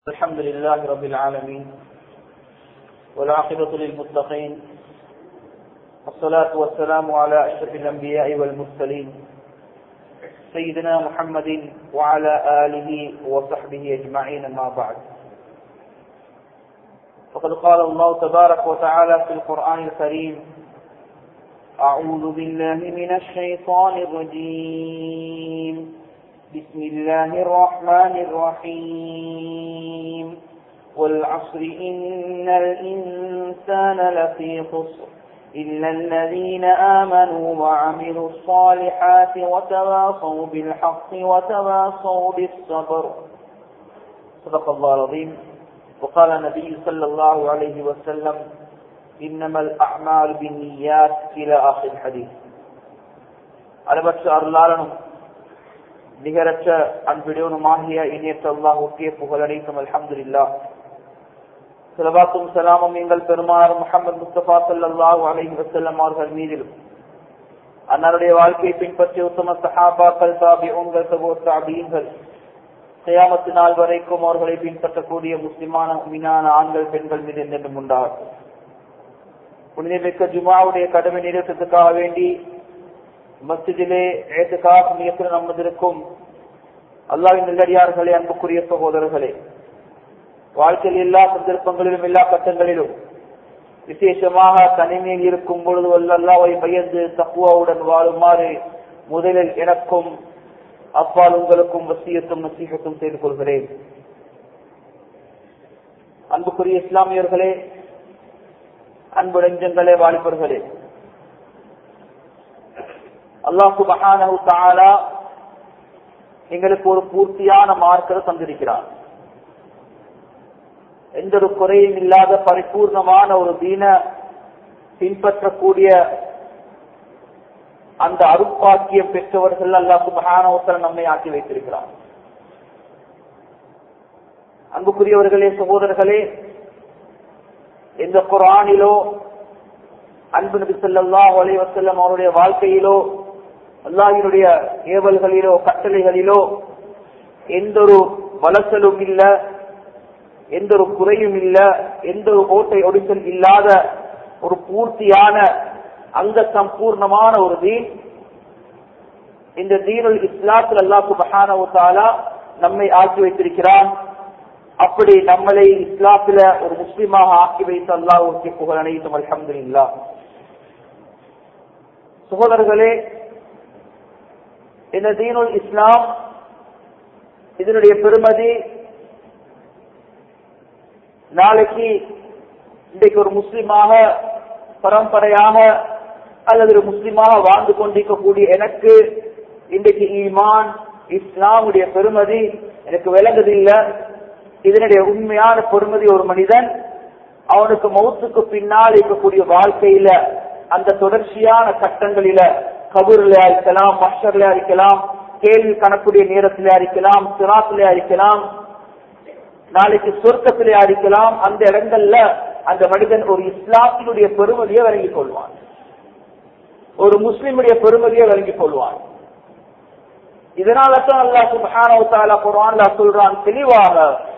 الحمد لله رب العالمين والعاقبة للمتقين والصلاة والسلام على أشرف الأنبياء والمرسلين سيدنا محمد وعلى آله وصحبه أجمعين ما بعد فقد قال الله تبارك وتعالى في القرآن الكريم أعوذ بالله من الشيطان الرجيم بسم الله الرحمن الرحيم والعصر إن الإنسان لفي خسر إلا الذين آمنوا وعملوا الصالحات وتواصوا بالحق وتواصوا بالصبر صدق الله العظيم وقال النبي صلى الله عليه وسلم إنما الأعمال بالنيات إلى آخر الحديث அளவற்ற அருளாளனும் நிகரற்ற அன்பிடவனுமாகிய இணையற்ற அல்லாஹுக்கே புகழனைக்கும் அல்ஹம்துலில்லா சிலவாக்கும் சலாமும் எங்கள் பெருமானார் முகமது முஸ்தபா சல்லாஹூ அலைஹி வசல்லம் அவர்கள் மீதிலும் அன்னாருடைய வாழ்க்கையை பின்பற்றி உத்தம சஹாபாக்கள் தாபி உங்கள் சகோ தாபியங்கள் செய்யாமத்து நாள் வரைக்கும் அவர்களை பின்பற்றக்கூடிய முஸ்லிமான மீனான ஆண்கள் பெண்கள் மீது என்றும் உண்டாகும் புனிதமிக்க ஜுமாவுடைய கடமை நிறைவேற்றத்துக்காக வேண்டி மஸ்ஜிதிலே ஏத்துக்காக நியத்தில் நமதிருக்கும் அல்லாவின் நல்லடியார்களே அன்புக்குரிய சகோதரர்களே வாழ்க்கையில் எல்லா சந்தர்ப்பங்களிலும் எல்லா கட்டங்களிலும் விசேஷமாக தனிமையில் இருக்கும் பொழுது அல்லாவை பயந்து தக்குவாவுடன் வாழுமாறு முதலில் எனக்கும் அப்பால் உங்களுக்கும் வசியத்தும் நசீகத்தும் செய்து கொள்கிறேன் அன்புக்குரிய இஸ்லாமியர்களே அன்பு நெஞ்சங்களே வாலிபர்களே அல்லாஹு மகானு தாலா எங்களுக்கு ஒரு பூர்த்தியான மார்க்கரை தந்திருக்கிறார் எந்த ஒரு குறையும் இல்லாத பரிபூர்ணமான ஒரு தீன பின்பற்றக்கூடிய அந்த அருப்பாக்கியம் பெற்றவர்கள் அல்லாஹு மகானவசரன் நம்மை ஆக்கி வைத்திருக்கிறார் அன்புக்குரியவர்களே சகோதரர்களே எந்த குரானிலோ அன்பு நபி சொல்லா அலி வசல்லம் அவருடைய வாழ்க்கையிலோ அல்லாஹினுடைய ஏவல்களிலோ கட்டளைகளிலோ எந்த ஒரு வளசலும் இல்ல எந்த ஒரு குறையும் இல்ல எந்த ஒரு ஓட்டை ஒடிசல் இல்லாத ஒரு பூர்த்தியான அங்க சம்பூர்ணமான ஒரு தீன் இந்த தீனுல் இஸ்லாத்தில் அல்லாஹு மகானவத்தாலா நம்மை ஆக்கி வைத்திருக்கிறான் அப்படி நம்மளை இஸ்லாத்துல ஒரு முஸ்லீமாக ஆக்கி வைத்து அல்லாஹுக்கு புகழ் அனைத்தும் அலமது இல்லா சகோதரர்களே இந்த தீனுல் இஸ்லாம் இதனுடைய பெருமதி நாளைக்கு இன்றைக்கு ஒரு முஸ்லிமாக பரம்பரையாக அல்லது ஒரு முஸ்லிமாக வாழ்ந்து கொண்டிருக்கக்கூடிய எனக்கு இன்றைக்கு ஈமான் இஸ்லாமுடைய பெருமதி எனக்கு விளங்குதில்லை இதனுடைய உண்மையான பெருமதி ஒரு மனிதன் அவனுக்கு மௌத்துக்கு பின்னால் இருக்கக்கூடிய வாழ்க்கையில அந்த தொடர்ச்சியான கட்டங்களில கபூர்ல இருக்கலாம் மஷர்ல இருக்கலாம் கேள்வி கணக்குடைய நேரத்திலே இருக்கலாம் சிராத்திலே இருக்கலாம் நாளைக்கு சொர்க்கத்திலே அடிக்கலாம் அந்த இடங்கள்ல அந்த மனிதன் ஒரு இஸ்லாத்தினுடைய பெருமதியை விளங்கிக் கொள்வான் ஒரு முஸ்லிமுடைய பெருமதியை விளங்கிக் கொள்வான் இதனால தான் அல்லா சுபான குரான்ல சொல்றான் தெளிவாக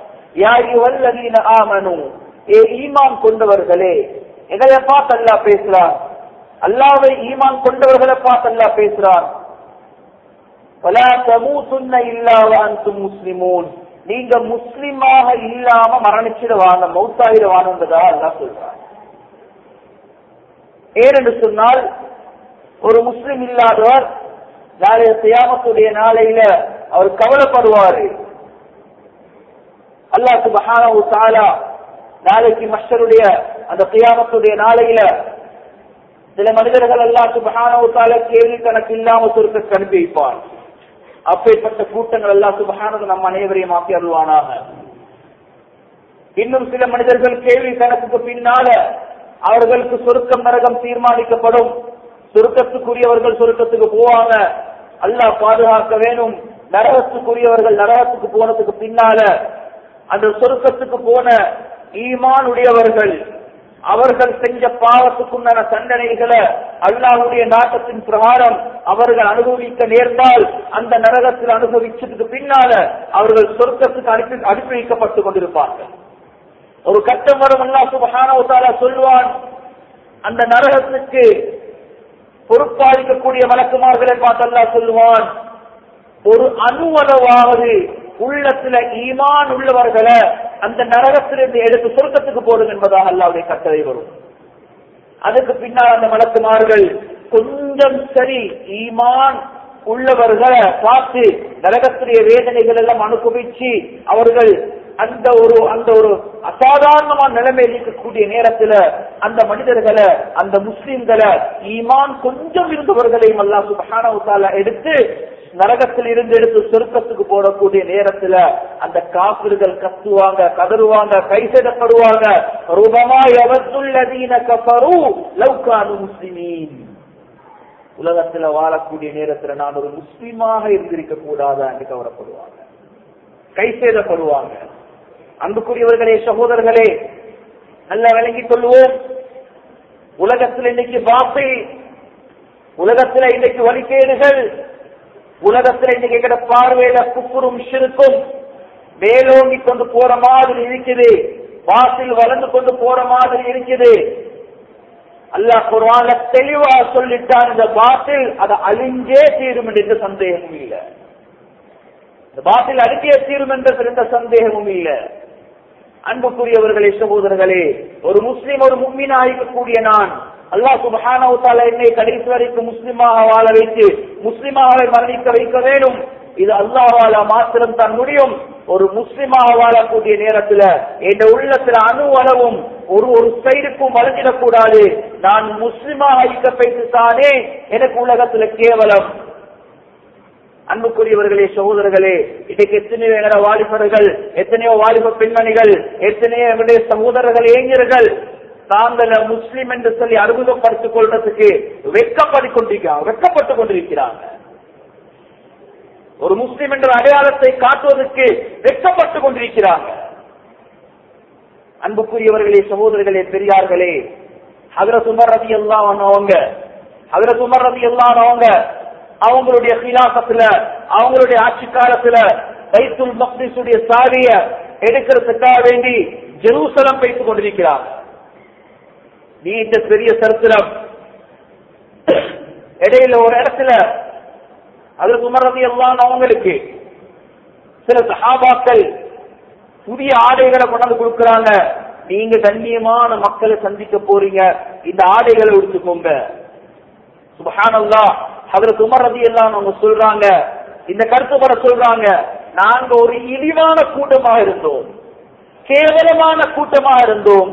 ஏ ஈமான் கொண்டவர்களே எங்களை பார்த்து அல்லா பேசுறான் அல்லாவை ஈமான் கொண்டவர்களை பார்த்து அல்லா பேசுறான் முஸ்லிமூன் நீங்க முஸ்லிமாக இல்லாம மரணிச்சிடுவாங்க மௌத்தாயிடுவானுன்றதா அல்லா சொல்றான் ஏனென்று சொன்னால் ஒரு முஸ்லிம் இல்லாதவர் நாளைய சியாமத்துடைய நாளையில அவர் கவலைப்படுவாரு அல்லா சுபஹானு தாலா நாளைக்கு மஷருடைய அந்த கியாமத்துடைய நாளையில சில மனிதர்கள் அல்லா சுபஹானு தாலா கேள்வி கணக்கு இல்லாம சுருக்க அனுப்பி வைப்பார் அப்பேற்பட்ட கூட்டங்கள் எல்லா சுபஹானது நம் அனைவரையும் ஆக்கி அருள்வானாக இன்னும் சில மனிதர்கள் கேள்வி கணக்குக்கு பின்னால அவர்களுக்கு சுருக்கம் நரகம் தீர்மானிக்கப்படும் சுருக்கத்துக்குரியவர்கள் சுருக்கத்துக்கு போவாங்க அல்லாஹ் பாதுகாக்க வேணும் நரகத்துக்குரியவர்கள் நரகத்துக்கு போனதுக்கு பின்னால அந்த சொருக்கத்துக்கு போன ஈமான் உடையவர்கள் அவர்கள் செஞ்ச பாவத்துக்குண்டான தண்டனைகளை அல்லாஹ்வுடைய நாட்டத்தின் பிரகாரம் அவர்கள் அனுபவிக்க நேர்ந்தால் அந்த நரகத்தில் அனுபவிச்சதுக்கு பின்னால அவர்கள் சொர்க்கத்துக்கு அனுப்பி அனுப்பி வைக்கப்பட்டுக் கொண்டிருப்பார்கள் ஒரு கட்டம் வரும் அல்லாஹ் சுப்ஹானஹு வ தஆலா சொல்வான் அந்த நரகத்துக்கு பொறுப்பாளிக்கக்கூடிய வழக்குமார்களை பார்த்து அல்லாஹ் சொல்லுவான் ஒரு அணுவளவாவது உள்ளத்துல ஈமான் உள்ளவர்களை அந்த நரகத்திலிருந்து எடுத்து சொர்க்கத்துக்கு போடும் என்பதாக அல்லாவுடைய கட்டளை வரும் அதுக்கு பின்னால் அந்த மலக்குமார்கள் கொஞ்சம் சரி ஈமான் உள்ளவர்களை பார்த்து நரகத்துடைய வேதனைகள் எல்லாம் அனுபவிச்சு அவர்கள் அந்த ஒரு அந்த ஒரு அசாதாரணமான நிலைமையில் இருக்கக்கூடிய நேரத்துல அந்த மனிதர்களை அந்த முஸ்லிம்களை ஈமான் கொஞ்சம் இருந்தவர்களையும் அல்லாஹ் சுப்ஹானஹு வ தஆலா எடுத்து நரகத்தில் இருந்து எடுத்து சொர்க்கத்துக்கு போடக்கூடிய நேரத்துல அந்த காப்பிர்கள் கத்துவாங்க கதறுவாங்க கைசெடப்படுவாங்க ரூபமா எவத்துள்ளதீன கஃபரு லவ்கானு முஸ்லிமீன் உலகத்துல வாழக்கூடிய நேரத்துல நான் ஒரு முஸ்லீமாக இருந்திருக்க கூடாதா என்று கவரப்படுவாங்க கைசேதப்படுவாங்க அன்புக்குரியவர்களே சகோதரர்களே நல்லா விளங்கிக் கொள்வோம் உலகத்தில் இன்னைக்கு வாப்பை உலகத்துல இன்னைக்கு வழிகேடுகள் உலகத்துல இன்னைக்கு எங்கட பார்வையில குப்புரும் சிறுக்கும் மேலோங்கி கொண்டு போற மாதிரி இருக்குது வாசில் வளர்ந்து கொண்டு போற மாதிரி இருக்குது அல்லாஹ் குர்ஆன்ல தெளிவா சொல்லிட்டான் இந்த பாத்தில் அது அழிஞ்சே தீரும் என்ற சந்தேகமும் இல்லை இந்த பாத்தில் அழிஞ்சே தீரும் என்ற எந்த சந்தேகமும் இல்லை அன்புக்குரியவர்களே சகோதரர்களே ஒரு முஸ்லிம் ஒரு மும்மினா இருக்கக்கூடிய நான் அல்லாஹ் சுபஹானஹு தஆலா என்னை கடைசி வரைக்கும் முஸ்லிமாக வாழ வைத்து முஸ்லிமாக மரணிக்க வைக்க வேண்டும் இது அல்லாஹ்வால மாத்திரம் தான் முடியும் ஒரு முஸ்லிமாக வாழக்கூடிய நேரத்துல என் உள்ளத்துல அணு அளவும் ஒரு ஒரு சைடுக்கும் வளர்ந்திடக்கூடாது நான் முஸ்லிமாக ஐக்கப்பட்டு தானே எனக்கு உலகத்துல கேவலம் அன்புக்குரியவர்களே சகோதரர்களே இன்னைக்கு எத்தனையோ எங்கட வாலிபர்கள் எத்தனையோ வாலிப பெண்மணிகள் எத்தனையோ எங்களுடைய சகோதரர்கள் இளைஞர்கள் தாங்கள முஸ்லிம் என்று சொல்லி அறிமுகப்படுத்திக் கொள்றதுக்கு வெட்கப்பட்டுக் கொண்டிருக்கிறாங்க வெட்கப்பட்டுக் கொண்டிருக்கிறாங்க ஒரு முஸ்லிம் என்ற அடையாளத்தை காட்டுவதற்கு வெட்கப்பட்டுக் கொண்டிருக்கிறாங்க அன்புக்குரியவர்களே சகோதரர்களே பெரியார்களே ஹதரத் உமர் ரதி எல்லாம் அவங்க ஹதரத் உமர் ரதி எல்லாம் அவங்க அவங்களுடைய கிலாசத்துல அவங்களுடைய ஆட்சி காலத்துல பைத்துல் மக்திசுடைய சாவிய எடுக்கிறதுக்காக வேண்டி ஜெருசலம் வைத்துக் கொண்டிருக்கிறார் நீண்ட பெரிய சரித்திரம் இடையில ஒரு இடத்துல அதற்கு உமரதி எல்லாம் அவங்களுக்கு சில சஹாபாக்கள் புதிய ஆடைகளை கொண்டாந்து கொடுக்கறாங்க நீங்க கண்ணியமான மக்களை சந்திக்க போறீங்க இந்த ஆடைகளை உடுத்துக்கோங்க சுபஹானல்லா அதற்கு உமர் ரதி எல்லாம் அவங்க சொல்றாங்க இந்த கருத்துப்பட சொல்றாங்க நாங்க ஒரு இழிவான கூட்டமாக இருந்தோம் கேவலமான கூட்டமாக இருந்தோம்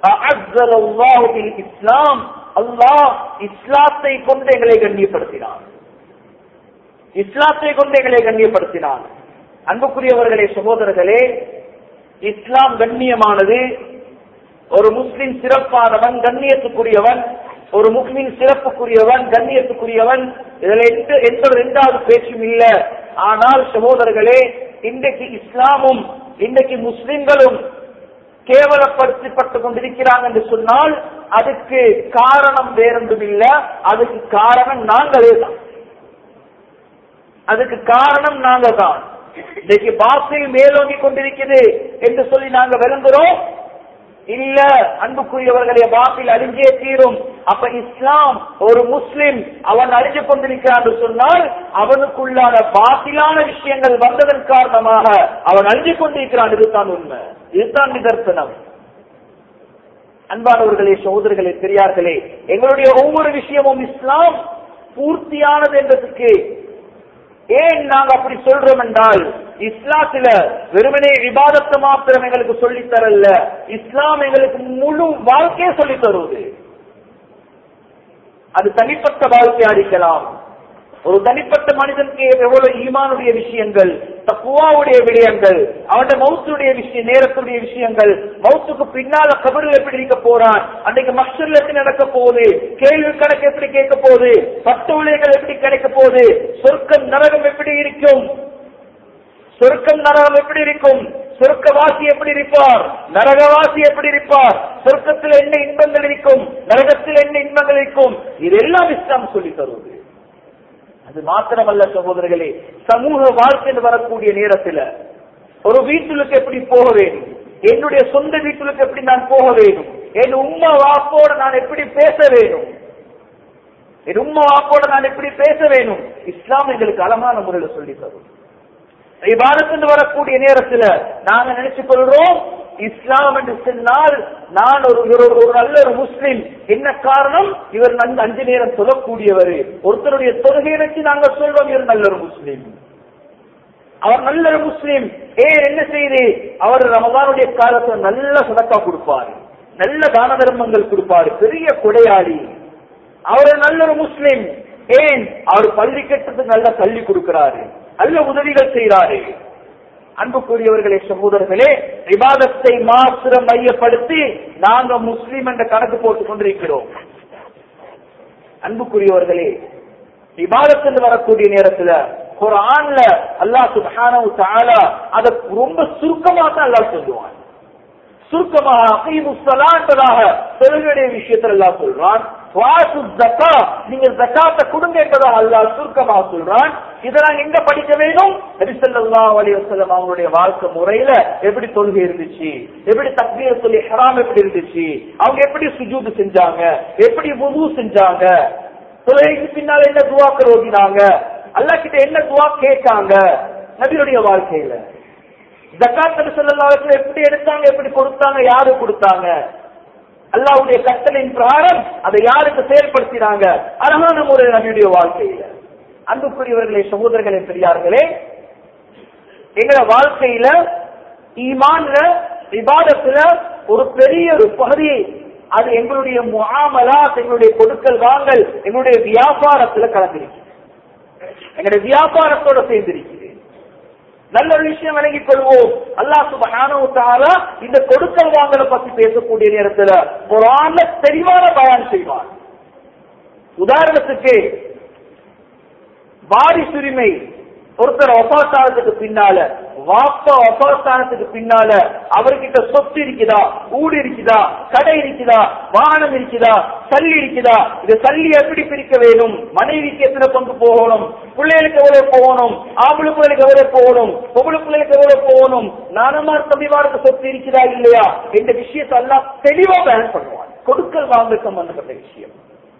இஸ்லாம் அல்லாஹ் இஸ்லாத்தை கொண்டு எங்களை கண்ணியப்படுத்தினான் இஸ்லாத்தை கொண்டு எங்களை கண்ணியப்படுத்தினான் அன்புக்குரியவர்களே சகோதரர்களே இஸ்லாம் கண்ணியமானது ஒரு முஸ்லிம் சிறப்பானவன் கண்ணியத்துக்குரியவன் ஒரு முஸ்லிம் சிறப்புக்குரியவன் கண்ணியத்துக்குரியவன் இதுல எந்த எந்த ஒரு இரண்டாவது பேச்சும் இல்ல ஆனால் சகோதரர்களே இன்றைக்கு இஸ்லாமும் இன்றைக்கு முஸ்லிம்களும் கேவலப்படுத்தப்பட்டுக் கொண்டிருக்கிறாங்க என்று சொன்னால் அதுக்கு காரணம் வேறொன்றும் இல்ல அதுக்கு காரணம் நாங்களே தான் அதுக்கு காரணம் நாங்க தான் இன்னைக்கு பாசை மேலோங்கி கொண்டிருக்கிறது என்று சொல்லி நாங்க விளங்குறோம் இல்ல அன்புக்குரியவர்களே பாப்பில் அழிஞ்சே தீரும் அப்ப இஸ்லாம் ஒரு முஸ்லிம் அவன் அழிஞ்சு கொண்டிருக்கிறான் என்று சொன்னால் அவனுக்குள்ளான பாத்திலான விஷயங்கள் வந்ததன் காரணமாக அவன் அழிஞ்சு கொண்டிருக்கிறான் இதுதான் உண்மை இதுதான் நிதர்சனம் அன்பானவர்களே சகோதரர்களே பெரியார்களே எங்களுடைய ஒவ்வொரு விஷயமும் இஸ்லாம் பூர்த்தியானது என்றதுக்கு ஏன் நாங்க அப்படி சொல்றோம் என்றால் இஸ்லாத்துல வெறுமனே விவாதத்தை மாத்திரம் எங்களுக்கு சொல்லித் தரல இஸ்லாம் எங்களுக்கு முழு வாழ்க்கையை சொல்லித் தருவது அது தனிப்பட்ட வாழ்க்கையா இருக்கலாம் ஒரு தனிப்பட்ட மனிதனுக்கு எவ்வளவு ஈமானுடைய விஷயங்கள் தப்புவாவுடைய விடயங்கள் அவனுடைய மௌத்துடைய விஷயம் நேரத்துடைய விஷயங்கள் மௌத்துக்கு பின்னால கபரில் எப்படி இருக்க போறான் அன்றைக்கு மக்சர்ல எப்படி நடக்க போகுது கேள்வி கணக்கு எப்படி கேட்க போகுது பட்டு விளைகள் எப்படி கிடைக்க போகுது சொர்க்கம் நரகம் எப்படி இருக்கும் சொர்க்கம் நரகம் எப்படி இருக்கும் சொர்க்கவாசி எப்படி இருப்பார் நரகவாசி எப்படி இருப்பார் சொர்க்கத்தில் என்ன இன்பங்கள் இருக்கும் நரகத்தில் என்ன இன்பங்கள் இருக்கும் இதெல்லாம் இஸ்லாம் சொல்லி தருவது அது மாத்திரமல்ல சகோதரர்களே சமூக வாழ்க்கையில் வரக்கூடிய நேரத்தில் ஒரு வீட்டுக்கு எப்படி போக வேண்டும் என்னுடைய சொந்த வீட்டுக்கு எப்படி நான் போக வேண்டும் என் உம்மா வாப்போட நான் எப்படி பேச வேண்டும் என் உம்மா வாப்போட நான் எப்படி பேச வேண்டும் இஸ்லாம் எங்களுக்கு அழகான முறையில் சொல்லி தரும் இவ்வாரத்தில் வரக்கூடிய நேரத்தில் நாங்க நினைச்சுக் கொள்றோம் இஸ்லாம் என்று சொன்னால் நான் ஒரு ஒரு- ஒரு நல்ல ஒரு முஸ்லிம் என்ன காரணம் இவர் நன்கு அஞ்சு நேரம் சொல்லக்கூடியவர் ஒருத்தருடைய தொழுகை வச்சு நாங்க சொல்றோம் இவர் நல்ல ஒரு முஸ்லிம் அவர் நல்ல ஒரு முஸ்லிம் ஏன் என்ன செய்து அவர் ரமதானுடைய காலத்துல நல்ல சதக்கா கொடுப்பாரு நல்ல தான தர்மங்கள் கொடுப்பாரு பெரிய கொடையாளி அவர் நல்ல ஒரு முஸ்லிம் ஏன் அவர் பள்ளி கட்டத்துக்கு நல்ல கல்வி கொடுக்கிறாரு நல்ல உதவிகள் செய்கிறாரு அன்புக்குரியவர்களே சகோதரர்களே விவாதத்தை மாத்திரம் மையப்படுத்தி நாங்க முஸ்லிம் என்ற கணக்கு போட்டுக் கொண்டிருக்கிறோம் அன்புக்குரியவர்களே விவாதத்தில் வரக்கூடிய நேரத்துல குரான்ல அல்லாஹ் சுப்ஹானஹு தஆலா அத ரொம்ப சுருக்கமா தான் அல்லாஹ் சொல்லுவான் சுருக்கமாக அகீமுஸ்ஸலான்றதாக தொழுகையுடைய விஷயத்துல அல்லாஹ் சொல்றான் வாசு ஜக்கா நீங்க ஜக்காத்தை கொடுங்க என்பதாக அல்லாஹ் சுருக்கமாக சொல்றான் இதை நாங்க எங்க படிக்க வேண்டும் நபி ஸல்லல்லாஹு அலைஹி வஸல்லம் அவங்களுடைய வாழ்க்கை முறையில எப்படி தொழுகை இருந்துச்சு எப்படி தக்பீர் சொல்லி ஹராம் எப்படி இருந்துச்சு அவங்க எப்படி சுஜூது செஞ்சாங்க எப்படி வுது செஞ்சாங்க தொழுகைக்கு பின்னால என்ன துவாக்கள் ஓதினாங்க அல்லாஹ் கிட்ட என்ன துவா கேட்காங்க நபியுடைய வாழ்க்கையில ஜக்காத் நபி ஸல்லல்லாஹு அலைஹி வஸல்லம் எப்படி எடுத்தாங்க எப்படி கொடுத்தாங்க யாரு கொடுத்தாங்க அல்லாஹ்வுடைய கட்டளையின் பிரகாரம் அதை யாருக்கு செயல்படுத்தினாங்க அழகான முறை நபியுடைய வாழ்க்கையில அன்புக்குரியவர்களே சகோதரர்களே பெரியார்களே எங்கள வாழ்க்கையில ஈமான்ல விவாதத்துல ஒரு பெரிய ஒரு பகுதி அது எங்களுடைய முஆமலா எங்களுடைய கொடுக்கல் வாங்கல் எங்களுடைய வியாபாரத்துல கலந்திருக்கு எங்களுடைய வியாபாரத்தோட சேர்ந்திருக்குது நல்ல ஒரு விஷயம் விளங்கிக் கொள்வோம் அல்லாஹ் சுப்ஹானஹு வ தஆலா இந்த கொடுக்கல் வாங்கல பத்தி பேசக்கூடிய நேரத்துல குர்ஆன்ல தெளிவான பயான் செய்வார் உதாரணத்துக்கு வாரிசுரிமை ஒருத்தர் ஒபாஸ்தானத்துக்கு பின்னால வாப்பா ஒபாஸ்தானத்துக்கு பின்னால அவர்கிட்ட சொத்து இருக்குதா ஊடு இருக்குதா கடை இருக்குதா வாகனம் இருக்குதா சல்லி இருக்குதா இந்த சல்லி எப்படி பிரிக்க வேணும் மனைவிக்கு எத்தனை பங்கு போகணும் பிள்ளைகளுக்கு எவ்வளவு போகணும் ஆம்பளை பிள்ளைகளுக்கு எவ்வளவு போகணும் பொம்பளை பிள்ளைகளுக்கு எவ்வளவு போகணும் நானமார் தம்பிமாருக்கு சொத்து இருக்குதா இல்லையா இந்த விஷயத்தை எல்லாம் தெளிவா பயன் பண்ணுவான் கொடுக்கல் வாங்கல் சம்பந்தப்பட்ட விஷயம்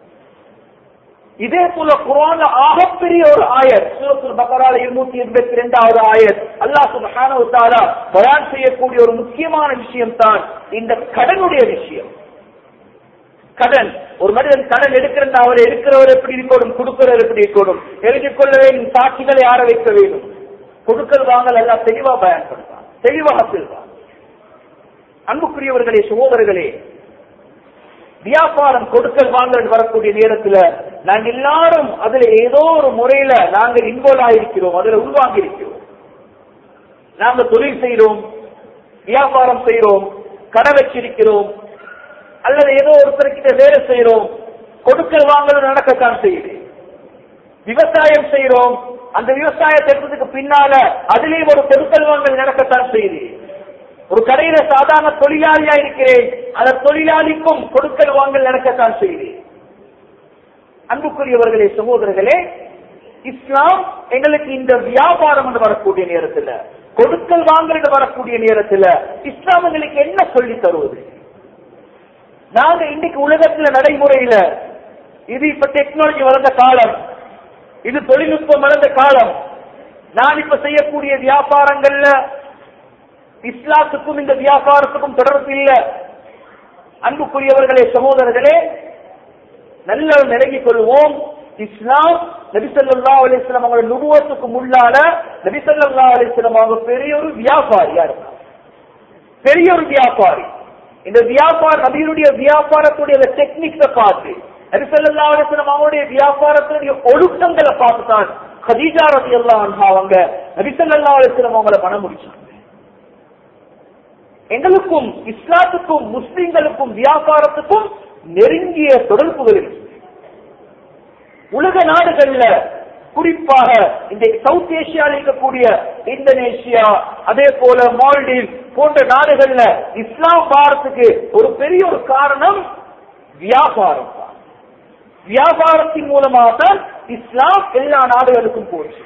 இதே போல குரான்ல ஆகப்பெரிய ஒரு ஆயர் சூரத்துல் பக்கரால இருநூத்தி எண்பத்தி ரெண்டாவது ஆயர் அல்லாஹ் சுப்ஹானஹு வ தஆலா பயான் செய்யக்கூடிய ஒரு முக்கியமான விஷயம் தான் இந்த கடனுடைய விஷயம் கடன் ஒரு மனிதன் கடன் எடுக்கிறதா அவர் எடுக்கிறவர் எப்படி இருக்கணும் கொடுக்கிறவர் எப்படி இருக்கணும் எழுதிக் கொள்ள வேண்டும் சாட்சிகளை யார வைக்க வேண்டும் கொடுக்கல் வாங்கல் எல்லாம் தெளிவா பயன்படுத்தான் தெளிவாக சொல்வான் அன்புக்குரியவர்களே சகோதரர்களே வியாபாரம் கொடுக்கல் வாங்கல் வரக்கூடிய நேரத்துல நாங்க எல்லாரும் அதுல ஏதோ ஒரு முறையில நாங்க இன்வால்வ் ஆயிருக்கிறோம் அதுல உள்வாங்கி இருக்கிறோம் நாங்க தொழில் செய்யறோம் வியாபாரம் செய்யறோம் கடை வச்சிருக்கிறோம் அல்லது ஏதோ ஒருத்தர்கிட்ட வேலை செய்யறோம் கொடுக்கல் வாங்கல் நடக்கத்தான் செய்யுது விவசாயம் செய்யறோம் அந்த விவசாயத்தை எடுத்ததுக்கு பின்னால அதுலயும் ஒரு கொடுக்கல் வாங்கல் நடக்கத்தான் செய்யுது ஒரு கடையில சாதாரண தொழிலாளியா இருக்கிறேன் அந்த தொழிலாளிக்கும் கொடுக்கல் வாங்கல் நடக்கத்தான் செய்யுது அன்புக்குரியவர்களே சகோதரர்களே இஸ்லாம் எங்களுக்கு இந்த வியாபாரம் என்று வரக்கூடிய நேரத்துல கொடுக்கல் வாங்கல் என்று வரக்கூடிய நேரத்துல இஸ்லாம் எங்களுக்கு என்ன சொல்லி தருவது நாங்க இன்னைக்கு உலகத்துல நடைமுறையில இது இப்ப டெக்னாலஜி வளர்ந்த காலம் இது தொழில்நுட்பம் வளர்ந்த காலம் நான் இப்ப செய்யக்கூடிய வியாபாரங்கள்ல இஸ்லாத்துக்கும் இந்த வியாபாரத்துக்கும் தொடர்பு இல்ல அன்புக்குரியவர்களே சகோதரர்களே நல்ல நெருங்கிக் கொள்வோம் இஸ்லாம் நபிசல்லா அலிஸ்லாம் அவங்க நுபுவத்துக்கு முன்னால நபிசல்லா அலிஸ்லாம் அவங்க பெரிய ஒரு வியாபாரியா இருந்தாங்க பெரிய ஒரு வியாபாரி இந்த வியாபார நபியினுடைய வியாபாரத்துடைய டெக்னிக்ஸ பார்த்து நபிசல்லா அலிஸ்லாம் அவங்களுடைய வியாபாரத்தினுடைய ஒழுக்கங்களை பார்த்து தான் கதீஜா ரதி எல்லாம் அவங்க நபிசல்லா அலிஸ்லாம் அவங்கள பணம் முடிச்சாங்க எங்களுக்கும் இஸ்லாத்துக்கும் முஸ்லிம்களுக்கும் வியாபாரத்துக்கும் நெருங்கிய தொடர்புகள் இருக்கு உலக நாடுகள்ல குறிப்பாக இந்த சவுத் ஏசியாவில் இருக்கக்கூடிய இந்தோனேஷியா அதே போல மால்டீவ் போன்ற நாடுகள்ல இஸ்லாம் பாரத்துக்கு ஒரு பெரிய ஒரு காரணம் வியாபாரம் தான் வியாபாரத்தின் மூலமாக தான் இஸ்லாம் எல்லா நாடுகளுக்கும் போச்சு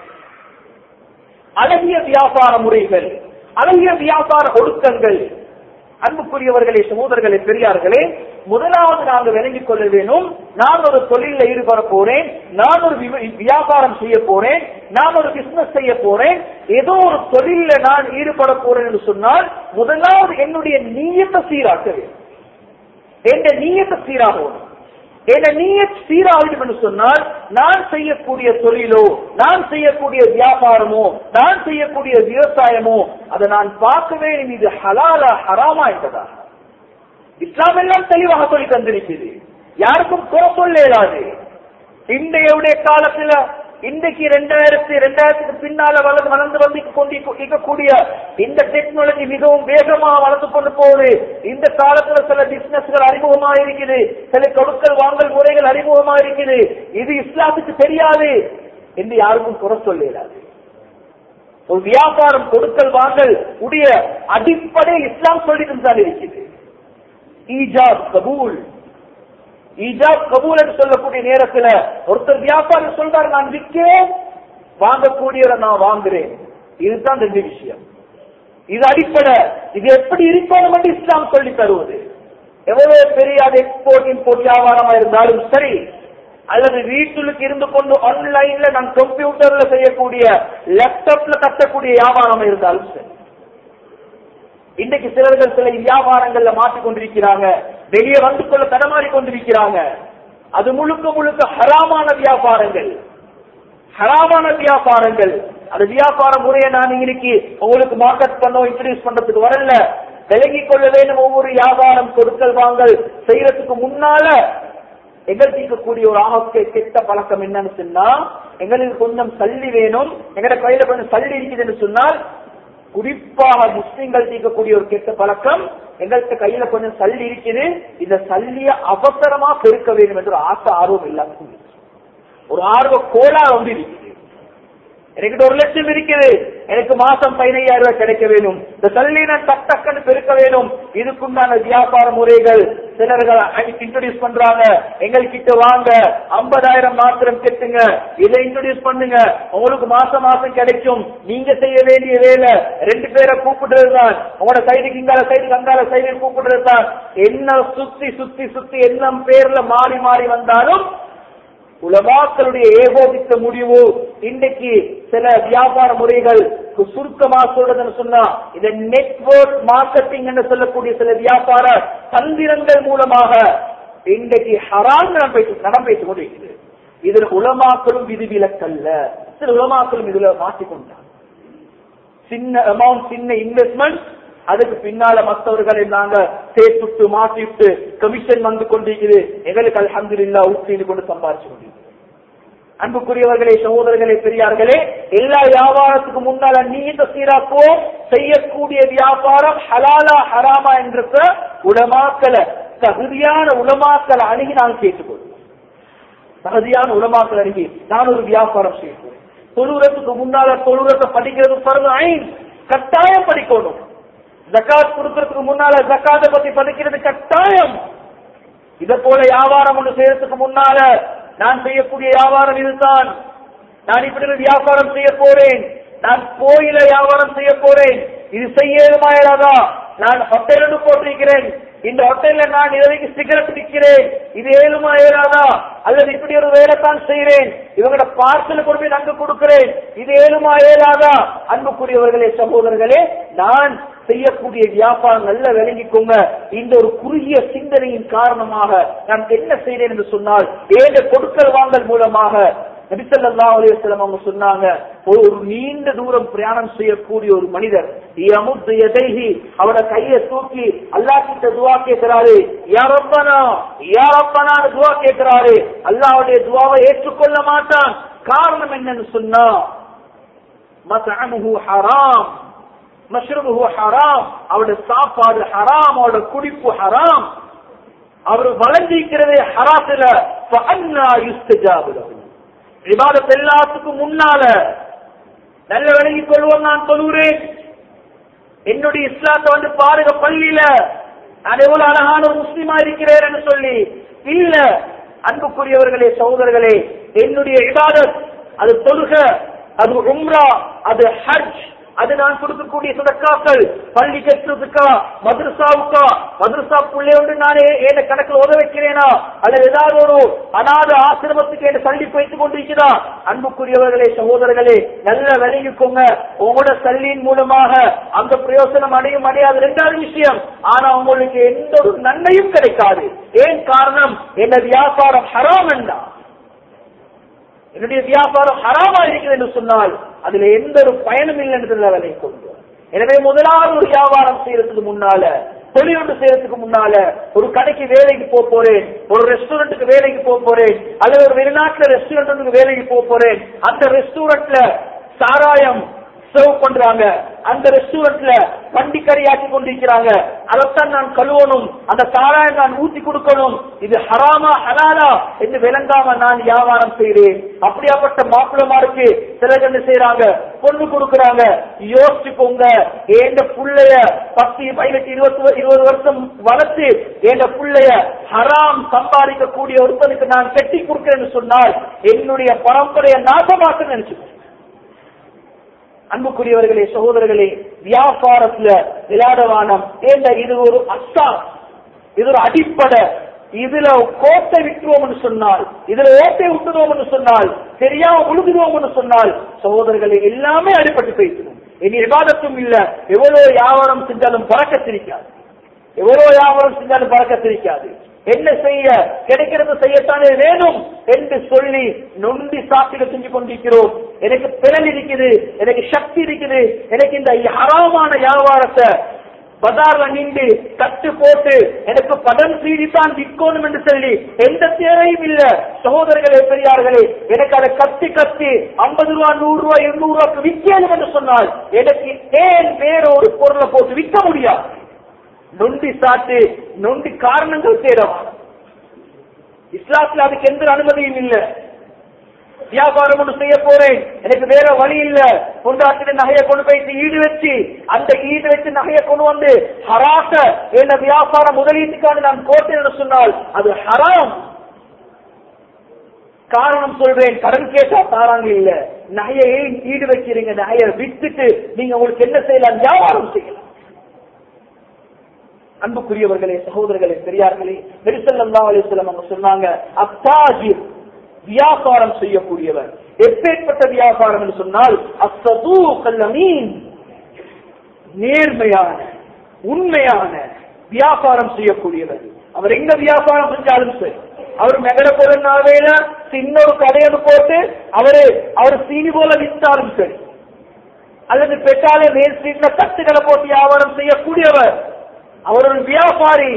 அழகிய வியாபார முறைகள் அழகிய வியாபார ஒடுக்கங்கள் அன்புக்குரியவர்களே சகோதரர்களே பெரியார்களே முதலாவது நாங்கள் விளங்கிக் கொள்ள வேணும் நான் ஒரு தொழில ஈடுபட போறேன் நான் ஒரு வி- வியாபாரம் செய்ய போறேன் நான் ஒரு பிசினஸ் செய்ய போறேன் ஏதோ ஒரு தொழில நான் ஈடுபட போறேன் என்று சொன்னால் முதலாவது என்னுடைய நீயத்தை சீராக்க வேண்டும் என்ற நீயத்தை சீராகணும் என்ற நீயத் சீராகணும் என்று சொன்னால் நான் செய்யக்கூடிய தொழிலோ நான் செய்யக்கூடிய வியாபாரமோ நான் செய்யக்கூடிய விவசாயமோ அதை நான் பார்க்க வேண்டும் இது ஹலாலா ஹராமா என்பதா இஸ்லாம் எல்லாம் தெளிவாக சொல்லி தந்திருக்கிறது யாருக்கும் குறை சொல்ல இயலாது இன்றைய காலத்துல இன்றைக்கு ரெண்டாயிரத்தி ரெண்டாயிரத்துக்கு பின்னால வளர்ந்து வளர்ந்து வந்து கொண்டு இருக்கக்கூடிய இந்த டெக்னாலஜி மிகவும் வேகமா வளர்ந்து கொண்டு போகுது இந்த காலத்துல சில பிசினஸ்கள் அறிமுகமா இருக்குது சில கொடுக்கல் வாங்கல் முறைகள் அறிமுகமா இருக்குது இது இஸ்லாத்துக்கு தெரியாது என்று யாருக்கும் குறை சொல்ல இயலாது ஒரு வியாபாரம் கொடுக்கல் வாங்கல் உடைய அடிப்படை இஸ்லாம் சொல்லிட்டு தான் இருக்குது ஈஜாப் கபூல் ஈஜாப் கபூல் என்று சொல்லக்கூடிய நேரத்துல ஒருத்தர் வியாபாரம் சொல்றாரு நான் விற்கிறேன் வாங்கக்கூடியவரை நான் வாங்குறேன் இதுதான் ரெண்டு விஷயம் இது அடிப்படை இது எப்படி இருக்கணும் என்று இஸ்லாம் சொல்லி தருவது எவ்வளவு பெரிய அது எக்ஸ்போர்ட் இம்போர்ட் வியாபாரமா இருந்தாலும் சரி அல்லது வீட்டுக்கு இருந்து கொண்டு ஆன்லைன்ல நான் கம்ப்யூட்டர்ல செய்யக்கூடிய லேப்டாப்ல கட்டக்கூடிய வியாபாரம் இருந்தாலும் சரி இன்றைக்கு சிலர்கள் சில வியாபாரங்கள்ல மாட்டிக் கொண்டிருக்கிறாங்க வெளியே வந்து கொள்ள தடமாறி கொண்டிருக்கிறாங்க அது முழுக்க முழுக்க ஹராமான வியாபாரங்கள் ஹராமான வியாபாரங்கள் அது வியாபார முறையை நான் இன்னைக்கு உங்களுக்கு மார்க்கெட் பண்ண இன்ட்ரடியூஸ் பண்றதுக்கு வரல விலகிக் கொள்ள வேண்டும் ஒவ்வொரு வியாபாரம் கொடுக்கல் வாங்கல் செய்யறதுக்கு முன்னால எங்களுக்கு இருக்கக்கூடிய ஒரு ஆக கெட்ட பழக்கம் என்னன்னு சொன்னா எங்களுக்கு கொஞ்சம் சல்லி வேணும் எங்கட கையில கொஞ்சம் சல்லி இருக்குதுன்னு சொன்னால் குறிப்பாக முஸ்லிம்கள் தீர்க்கக்கூடிய ஒரு கெட்ட பழக்கம் எங்கள்கிட்ட கையில கொஞ்சம் சல்லி இருக்குது இந்த சல்லிய அவசரமா பெருக்க வேண்டும் என்ற ஒரு ஆசை ஆர்வம் எல்லாருக்கும் இருக்கு. ஒரு ஆர்வ கோலா வந்து இருக்குது எனக்கு ஒரு லட்சம் இருக்குது எனக்கு மாசம் பதினையாயிரம் ரூபாய் கிடைக்க வேணும் இந்த சல்லி நான் டக் டக்குன்னு பெருக்க வேணும் இதுக்குண்டான வியாபார முறைகள் சிலர்கள் இன்ட்ரோடியூஸ் பண்றாங்க எங்கள் கிட்ட வாங்க ஐம்பதாயிரம் மாத்திரம் கெட்டுங்க இதை இன்ட்ரோடியூஸ் பண்ணுங்க உங்களுக்கு மாசம் மாசம் கிடைக்கும் நீங்க செய்ய வேண்டிய வேலை ரெண்டு பேரை கூப்பிடுறது தான் உங்களோட சைடுக்கு இங்கால சைடுக்கு அங்கால சைடு கூப்பிடுறது தான் என்ன சுத்தி சுத்தி சுத்தி என்ன பேர்ல மாறி மாறி வந்தாலும் உலமாக்களுடைய ஏகோபித்த முடிவு இன்றைக்கு சில வியாபார முறைகள் சுருக்கமா சொல்றதுன்னு சொன்னா இந்த நெட்வொர்க் மார்க்கெட்டிங் என்று சொல்லக்கூடிய சில வியாபார தந்திரங்கள் மூலமாக இன்றைக்கு ஹராம் நடப்பேற்று நடப்பேற்றுக் கொண்டிருக்கிறது இதுல உலமாக்களும் விதிவிலக்கல்ல சில உலமாக்களும் இதுல மாற்றிக்கொண்டார் சின்ன அமௌண்ட் சின்ன இன்வெஸ்ட்மெண்ட் அதுக்கு பின்னால மற்றவர்களை நாங்க சேர்த்துட்டு மாற்றிட்டு கமிஷன் வந்து கொண்டிருக்குது எங்களுக்கு அல்ஹம்துலில்லாஹ் ஊற்றி கொண்டு சம்பாதிச்சு கொண்டிருக்கிறது அன்புக்குரியவர்களே சகோதரர்களே பெரியார்களே எல்லா வியாபாரத்துக்கு முன்னால நீண்ட சீராக்குவோம் செய்யக்கூடிய வியாபாரம் ஹலாலா ஹராமா என்ற உலமாக்களை தகுதியான உலமாக்களை அணுகி நான் கேட்டுக்கொள்வோம் தகுதியான உலமாக்கள் அணுகி நான் ஒரு வியாபாரம் செய்யணும் தொழுகிறதுக்கு முன்னால தொழுகிறத படிக்கிறது பருவ ஐன் கட்டாயம் படிக்கணும் ஜக்காத் கொடுக்கறதுக்கு முன்னால ஜக்காத்தை பத்தி படிக்கிறது கட்டாயம் இத போல வியாபாரம் ஒன்று செய்யறதுக்கு முன்னால நான் செய்யக்கூடிய வியாபாரம் இதுதான் நான் இப்படி ஒரு வியாபாரம் செய்ய போறேன் நான் கோயில வியாபாரம் செய்ய போறேன் இது செய்யலுமா இயலாதா நான் ஹோட்டல் ஒன்று போட்டிருக்கிறேன் இந்த ஹோட்டல்ல நான் இதுவரைக்கு சிகரெட் விற்கிறேன் இது ஏழுமா ஏறாதா அல்லது இப்படி ஒரு வேலை தான் செய்கிறேன் இவங்களோட பார்சல் கொண்டு போய் அங்கு கொடுக்கிறேன் இது ஏழுமா ஏறாதா அன்புக்குரியவர்களே சகோதரர்களே நான் செய்யக்கூடிய வியாபாரம் நல்ல விளங்கிக்கோங்க இந்த ஒரு குறுகிய சிந்தனையின் காரணமாக நான் என்ன செய்தேன் என்று சொன்னால் ஏழு கொடுக்கல் வாங்கல் மூலமாக நபிசல்லா அலிவசலம் அவங்க சொன்னாங்க ஒரு ஒரு நீண்ட தூரம் பிரயாணம் செய்யக்கூடிய ஒரு மனிதர் யமுத்து எதைஹி அவட கையை தூக்கி அல்லாஹ் கிட்ட துவா கேட்கிறாரு யாரப்பனா யாரப்பனா துவா கேட்கிறாரு அல்லாஹ்வுடைய துவாவை ஏற்றுக்கொள்ள மாட்டான் காரணம் என்னன்னு சொன்னா மத்அமுஹு ஹராம் மஷ்ரபுஹு ஹராம் அவருடைய சாப்பாடு ஹராம் அவருடைய குடிப்பு ஹராம் அவர் வளர்ந்திருக்கிறதே ஹராத்துல ஃபஅன்னா யுஸ்தஜாபு லஹு விவாதத் எல்லாத்துக்கும் முன்னால நல்ல விளங்கிக் கொள்வோம் நான் சொல்லுகிறேன் என்னுடைய இஸ்லாத்தை வந்து பாருங்க பள்ளியில நான் எவ்வளவு அழகான ஒரு முஸ்லிமா இருக்கிறேன் என்று சொல்லி இல்ல அன்புக்குரியவர்களே சகோதரர்களே என்னுடைய இபாதத் அது தொழுக அது உம்ரா அது ஹஜ் அது நான் கொடுக்கக்கூடிய சதக்காக்கள் பள்ளி கட்டுறதுக்கா மதுரசாவுக்கா மதுரசா புள்ளே ஒன்று நானே ஏன கணக்கில் உதவ வைக்கிறேனா அல்லது ஏதாவது ஒரு அநாத ஆசிரமத்துக்கு என்ன சல்லி வைத்துக் கொண்டிருக்கிறா அன்புக்குரியவர்களே சகோதரர்களே நல்ல விளைவிக்கோங்க உங்களோட சல்லியின் மூலமாக அந்த பிரயோசனம் அடையும் அடையாது ரெண்டாவது விஷயம் ஆனா உங்களுக்கு எந்த ஒரு நன்மையும் கிடைக்காது ஏன் காரணம் என்ன வியாபாரம் ஹராம் என்றா என்னுடைய வியாபாரம் ஹராமா இருக்கிறது என்று சொன்னால் அதுல எந்த ஒரு பயனும் இல்லை என்று விலை கொண்டு எனவே முதலாவது ஒரு வியாபாரம் செய்யறதுக்கு முன்னால தொழில் ஒன்று செய்யறதுக்கு முன்னால ஒரு கடைக்கு வேலைக்கு போக போறேன் ஒரு ரெஸ்டாரண்ட்டுக்கு வேலைக்கு போக போறேன் அல்லது ஒரு வெளிநாட்டுல ரெஸ்டாரண்ட்டுக்கு வேலைக்கு போக போறேன் அந்த ரெஸ்டாரண்ட்ல சாராயம் சர்வ் பண்றாங்க அந்த ரெஸ்டாரண்ட்ல வண்டி கறி ஆக்கி கொண்டிருக்கிறாங்க அதைத்தான் நான் கழுவணும் அந்த சாராயம் நான் ஊத்தி கொடுக்கணும் இது ஹராமா ஹலாலா என்று விளங்காம நான் வியாபாரம் செய்கிறேன் அப்படியாப்பட்ட மாப்பிளமாருக்கு சிலர் என்ன செய்யறாங்க பொண்ணு கொடுக்கறாங்க யோசிச்சுக்கோங்க ஏண்ட புள்ளைய பத்து பதினெட்டு இருபத்தி இருபது வருஷம் வளர்த்து ஏண்ட புள்ளைய ஹராம் சம்பாதிக்க கூடிய ஒருத்தனுக்கு நான் கட்டி கொடுக்கிறேன்னு சொன்னால் என்னுடைய பரம்பரையை நாசமாக்க நினைச்சுக்கோ அன்புக்குரியவர்களே சகோதரர்களே வியாபாரத்துல விளையாடவானம் ஏண்ட இது ஒரு அஸ்தா இது ஒரு அடிப்படை இதுல கோட்டை விட்டுருவோம்னு சொன்னால் இதுல ஓட்டை விட்டுருவோம்னு சொன்னால் தெரியாம உழுதுருவோம்னு சொன்னால் சகோதரர்களே எல்லாமே அடிபட்டு பேசணும் இனி விவாதத்தும் இல்ல எவ்வளவு வியாபாரம் செஞ்சாலும் பறக்கத்திருக்காது எவ்வளவு வியாபாரம் செஞ்சாலும் பறக்கத்திருக்காது என்ன செய்ய கிடைக்கிறது செய்யத்தானே வேணும் என்று சொல்லி நொண்டி சாப்பிட செஞ்சு கொண்டிருக்கிறோம் எனக்கு பிறல் இருக்குது எனக்கு சக்தி இருக்குது எனக்கு இந்த ஹராமான வியாபாரத்தை பஜார்ல நின்று கட்டு போட்டு எனக்கு பதம் சீடித்தான் விற்கணும் என்று சொல்லி எந்த தேவையும் இல்ல சகோதரர்களே பெரியார்களே எனக்கு அதை கத்தி கத்தி ஐம்பது ரூபா நூறு ரூபாய் இருநூறு ரூபாய்க்கு விற்கணும் என்று சொன்னால் எனக்கு ஏன் வேற ஒரு பொருளை போட்டு விற்க முடியாது நொண்டி சாட்டு நொண்டி காரணங்கள் தேடவான இஸ்லாத்துல அதுக்கு எந்த அனுமதியும் இல்ல வியாபாரம் ஒன்று செய்ய போறேன் எனக்கு வேற வழி இல்ல கொண்டாட்டின நகையை கொண்டு போயிட்டு ஈடு வச்சு அந்த ஈடு வச்சு நகையை கொண்டு வந்து ஹராச என்ன வியாபார முதலீட்டுக்கான நான் போட்டேன் என்று சொன்னால் அது ஹராம் காரணம் சொல்றேன் கடன் கேட்டா தாராங்க இல்ல நகையை ஏன் ஈடு வைக்கிறீங்க நகையை வித்துட்டு நீங்க உங்களுக்கு என்ன செய்யலாம் வியாபாரம் செய்யலாம் அன்புக்குரியவர்களே சகோதரர்களே பெரியார்களே நெரிசல்லா அலிஸ்லாம் அவங்க சொன்னாங்க அத்தாஜிர் வியாபாரம் செய்யக்கூடியவர் எப்பேற்பட்ட வியாபாரம் என்று சொன்னால் அசது கல்லமீன் நேர்மையான உண்மையான வியாபாரம் செய்யக்கூடியவர் அவர் எங்க வியாபாரம் செஞ்சாலும் சரி அவர் மெகட பொருள்னாவேல சின்ன ஒரு கடையை போட்டு அவரு அவர் சீனி போல வித்தாலும் சரி அல்லது பெற்றாலே மேல் ஸ்ட்ரீட்ல தட்டுகளை போட்டு வியாபாரம் செய்யக்கூடியவர் அவர் ஒரு வியாபாரி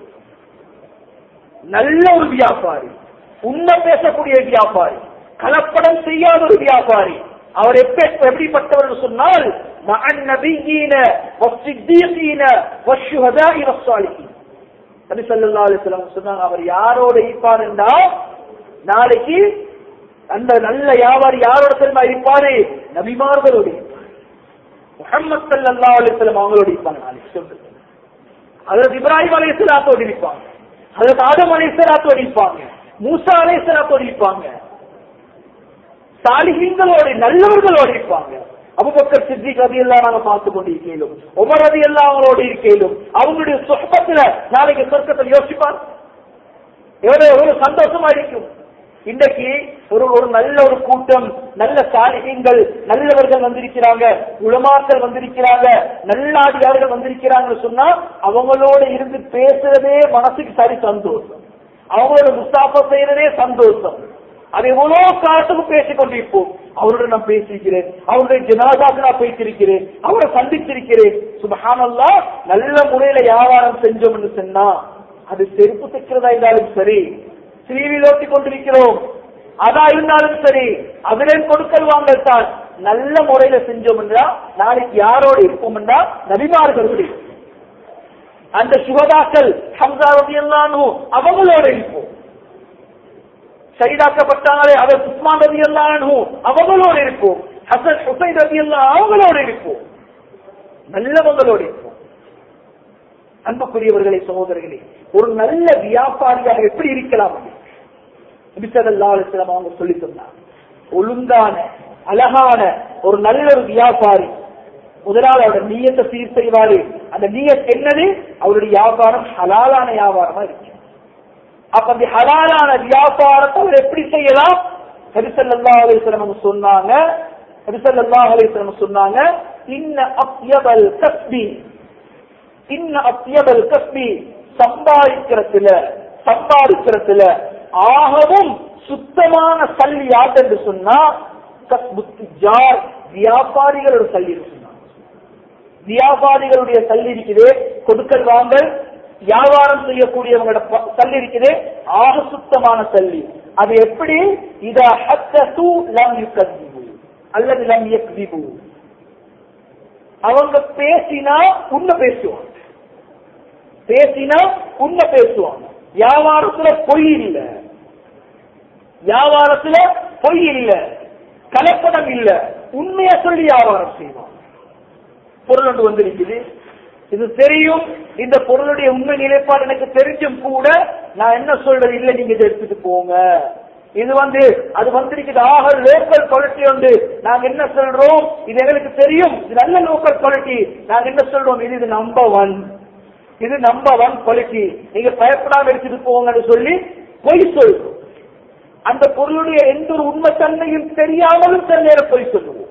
நல்ல ஒரு வியாபாரி உண்மை பேசக்கூடிய வியாபாரி கலப்படம் செய்யாத ஒரு வியாபாரி அவர் எப்ப எப்படிப்பட்டவர் சொன்னால் மகன் நபியீன வஸ்ஸித்தீகீன வஷ்ஷுஹதாஇ வஸ்ஸாலிஹீன் நபி ஸல்லல்லாஹு அலைஹி வஸல்லம் சொன்னாங்க அவர் யாரோட இருப்பார் என்றால் நாளைக்கு அந்த நல்ல வியாபாரி யாரோட தெரியுமா இருப்பாரு நபிமார்களோட இருப்பார் முகமது ஸல்லல்லாஹு அலைஹி வஸல்லம் அவங்களோட இருப்பாங்க நாளைக்கு சொல்றது அதற்கு இப்ராஹிம் அலை சலாத்தோடு இருப்பாங்க அதற்கு ஆதம் அலை சலாத்தோடு இருப்பாங்க மூசா அலை சலாத்தோடு இருப்பாங்க சாலிஹீன்களோடு நல்லவர்களோடு இருப்பாங்க அபுபக்கர் சித்திக் ரதி எல்லாம் நாங்க பார்த்து கொண்டு இருக்கேலும் உமர் ரதி எல்லாம் அவங்களோட இருக்கேலும் அவங்களுடைய சொற்பத்துல நாளைக்கு சொர்க்கத்தில் யோசிப்பார் எவ்வளவு எவ்வளவு சந்தோஷமா இருக்கும் இன்றைக்கு ஒரு ஒரு நல்ல ஒரு கூட்டம் நல்ல சாலிகங்கள் நல்லவர்கள் வந்திருக்கிறாங்க உளமாக்கள் வந்திருக்கிறாங்க நல்லாடியார்கள் வந்திருக்கிறாங்கன்னு சொன்னா அவங்களோட இருந்து பேசுறதே மனசுக்கு சரி சந்தோஷம் அவங்களோட முஸ்தாபா செய்யறதே சந்தோஷம் அது எவ்வளவு காலத்துக்கு பேசிக் கொண்டிருப்போம் அவரோட நான் பேசியிருக்கிறேன் அவருடைய ஜனாதாக்கு நான் பேசியிருக்கிறேன் அவரை சந்திச்சிருக்கிறேன் சுபஹானல்லா நல்ல முறையில வியாபாரம் செஞ்சோம்னு சொன்னா அது செருப்பு தைக்கிறதா இருந்தாலும் சரி ஸ்ரீவில் ஓட்டி கொண்டிருக்கிறோம் அதா இருந்தாலும் சரி அதிலேயும் கொடுக்கல் வாங்கல் தான் நல்ல முறையில செஞ்சோம் என்றா நாளைக்கு யாரோடு இருப்போம் என்றா நபிமார்களோடு அந்த சுகதாக்கள் ஹம்சா ரதி அவங்களோட இருப்போம் சைதாக்கப்பட்டாங்களே அவர் உஸ்மான் ரவி எல்லாம் அவங்களோடு இருப்போம் ஹசன் ஹுசைன் ரவி எல்லாம் அவங்களோடு இருப்போம் நல்லவங்களோடு இருப்போம் அன்புக்குரியவர்களே சகோதரர்களே ஒரு நல்ல வியாபாரியாக எப்படி இருக்கலாம் நபிசல்லாஸ்லாம் அவங்க சொல்லி சொன்னாங்க ஒழுங்கான அழகான ஒரு நல்ல ஒரு வியாபாரி முதலாளி அவருடைய நீயத்தை சீர் செய்வாரு அந்த நீயத் என்னது அவருடைய வியாபாரம் ஹலாலான வியாபாரமா இருக்கு அப்ப அந்த ஹலாலான வியாபாரத்தை அவர் எப்படி செய்யலாம் ஹரிசல்லா அலிஸ்லம் சொன்னாங்க ஹரிசல்லா அலிஸ்லம் சொன்னாங்க இன்ன அப்யபல் கஸ்பி இன்ன அப்யபல் கஸ்பி சம்பாதிக்கிறதுல சம்பாதிக்கிறதுல ஆகவும் சுத்தமான சல்லி யார் என்று சொன்னா கஸ்புத்திஜார் வியாபாரிகளோட சல்லி சொன்னாங்க வியாபாரிகளுடைய சல்லி இருக்குது கொடுக்கல் வாங்கல் வியாபாரம் செய்யக்கூடியவங்களோட சல்லி இருக்குது ஆக சுத்தமான சல்லி அது எப்படி இத ஹத்தசு லம் யுகதிபு அல்லது லம் யக்திபு அவங்க பேசினா உண்மை பேசுவாங்க பேசினா உண்மை பேசுவாங்க வியாபாரத்துல பொய் இல்ல வியாபாரத்துல பொய் இல்ல கலப்படம் இல்ல உண்மையா சொல்லி வியாபாரம் செய்வாங்க பொருள் ஒன்று வந்திருக்குது இது தெரியும் இந்த பொருளுடைய உண்மை நிலைப்பாடு எனக்கு தெரிஞ்சும் கூட நான் என்ன சொல்றது இல்ல நீங்க இதை எடுத்துட்டு போங்க இது வந்து அது வந்திருக்குது ஆக லோக்கல் குவாலிட்டி வந்து நாங்க என்ன சொல்றோம் இது எங்களுக்கு தெரியும் இது நல்ல லோக்கல் குவாலிட்டி நாங்க என்ன சொல்றோம் இது இது நம்பர் ஒன் இது நம்பர் ஒன் குவாலிட்டி நீங்க பயப்படாம எடுத்துட்டு போங்கன்னு சொல்லி பொய் சொல்றோம் அந்த பொருளுடைய எந்த ஒரு உண்மை தன்மையும் தெரியாமலும் சில நேரம் பொய் சொல்லுவோம்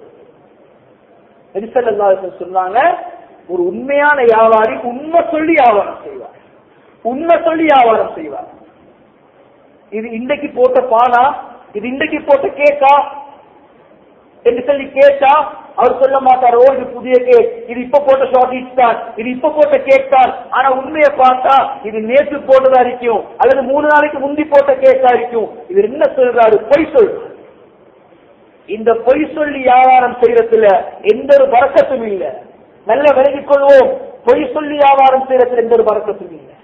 சொன்னாங்க ஒரு உண்மையான வியாபாரி உண்மை சொல்லி வியாபாரம் செய்வார் உண்மை சொல்லி வியாபாரம் செய்வார் இது இன்றைக்கு போட்ட பானா இது இன்றைக்கு போட்ட கேக்கா என்று சொல்லி கேட்டா அவர் சொல்ல மாட்டார் ஓ இது புதிய கேக் இது இப்ப போட்ட ஷார்டேஜ் தான் இது இப்ப போட்ட கேக் தான் ஆனா உண்மையை பார்த்தா இது நேற்று போட்டதா இருக்கும் அல்லது மூணு நாளைக்கு முந்தி போட்ட கேக்கா இருக்கும் இது என்ன சொல்றாரு பொய் சொல்றாரு இந்த பொய் சொல்லி வியாபாரம் செய்யறதுல எந்த ஒரு பறக்கத்தும் இல்ல நல்ல விலகிக் கொள்வோம் பொய் சொல்லி வியாபாரம் செய்யறதுல எந்த ஒரு பறக்கத்தும் இல்ல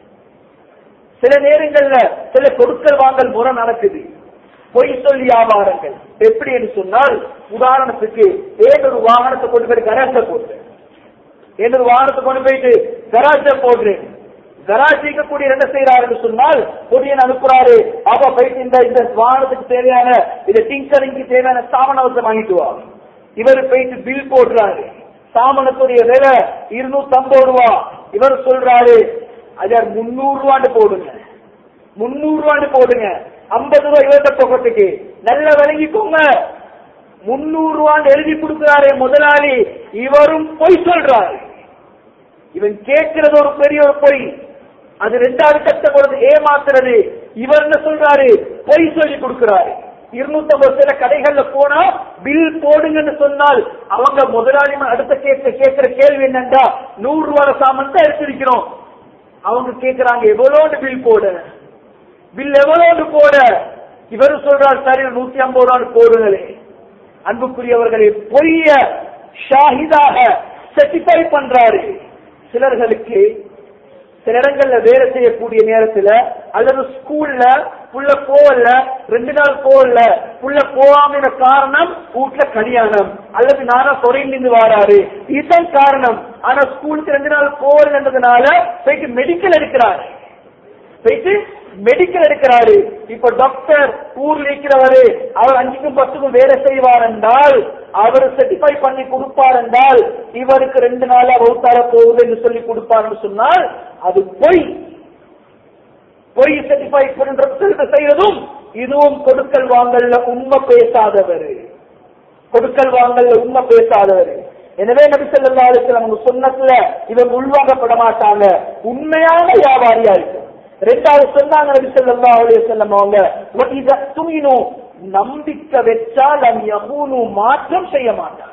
சில நேரங்கள்ல சில கொடுக்கல் வாங்கல் முறை நடக்குது பொய் சொல்லி வியாபாரங்கள் எப்படி என்று சொன்னால் உதாரணத்துக்கு ஏதொரு வாகனத்தை கொண்டு போய் கராஜ போடுறேன் ஏதொரு வாகனத்தை கொண்டு போயிட்டு கராஜ போடுறேன் கராஜ் இருக்கக்கூடிய என்ன செய்யறாருன்னு சொன்னால் பொடியன் அனுப்புறாரு அப்ப போயிட்டு இந்த இந்த வாகனத்துக்கு தேவையான இந்த டிங்கரிங்க்கு தேவையான சாமனத்தை வாங்கிட்டு வா இவர் போயிட்டு பில் போடுறாரு சாமனத்துடைய விலை இருநூத்தி ஐம்பது ரூபா இவர் சொல்றாரு அஜார் முன்னூறு ரூபான்னு போடுங்க முன்னூறு ரூபான்னு போடுங்க ஐம்பது ரூபாய் இவர்கிட்ட போகிறதுக்கு நல்ல விளங்கிக்கோங்க முன்னூறு ரூபான்னு எழுதி கொடுக்கிறாரே முதலாளி இவரும் பொய் சொல்றாரு இவன் கேட்கிறது ஒரு பெரிய ஒரு பொய் அது ரெண்டாவது கட்ட பொழுது ஏமாத்துறது இவர் என்ன சொல்றாரு பொய் சொல்லி கொடுக்கிறாரு இருநூத்தி ஐம்பது சில கடைகள்ல போனா பில் போடுங்கன்னு சொன்னால் அவங்க முதலாளி அடுத்த கேட்க கேட்கிற கேள்வி என்னண்டா நூறு ரூபாய் சாமான் தான் எடுத்திருக்கிறோம் அவங்க கேட்கிறாங்க எவ்வளோன்னு பில் போட பில் எவ்வளோன்னு போட இவர் சொல்றார் சரி நூத்தி ஐம்பது ரூபான்னு போடுங்களே அன்புக்குரியவர்களை பொய்ய ஷாஹிதாக செட்டிஃபை பண்றாரு சிலர்களுக்கு சில இடங்கள்ல வேலை செய்யக்கூடிய நேரத்துல அல்லது ஸ்கூல்ல புள்ள போகல ரெண்டு நாள் போகல புள்ள போகாம காரணம் வீட்டுல கல்யாணம் அல்லது நானா குறைந்து வாராரு இதுதான் காரணம் ஆனா ஸ்கூலுக்கு ரெண்டு நாள் போகலன்றதுனால போயிட்டு மெடிக்கல் எடுக்கிறாரு போயிட்டு மெடிக்கல் எடுக்கிறாரு இப்ப டாக்டர் ஊர்ல இருக்கிறவரு அவர் அஞ்சுக்கும் பத்துக்கும் வேலை செய்வார் என்றால் அவர் செட்டிஃபை பண்ணி கொடுப்பார் என்றால் இவருக்கு ரெண்டு நாளா வகுத்தார போகுது என்று சொல்லி கொடுப்பார் சொன்னால் அது பொய் பொய் செட்டிஃபை செய்யறதும் இதுவும் கொடுக்கல் வாங்கல்ல உண்மை பேசாதவர் கொடுக்கல் வாங்கல்ல உண்மை பேசாதவர் எனவே நபி சொல்லா அவங்க சொன்னதுல இவங்க உள்வாங்கப்பட மாட்டாங்க உண்மையான வியாபாரியா இருக்கும் ரெண்டாவது சொன்னாங்க நபி சொல்லா அலைய செல்லம் அவங்க துணினும் நம்பிக்கை வச்சால் அம் யகூனு மாற்றம் செய்ய மாட்டாங்க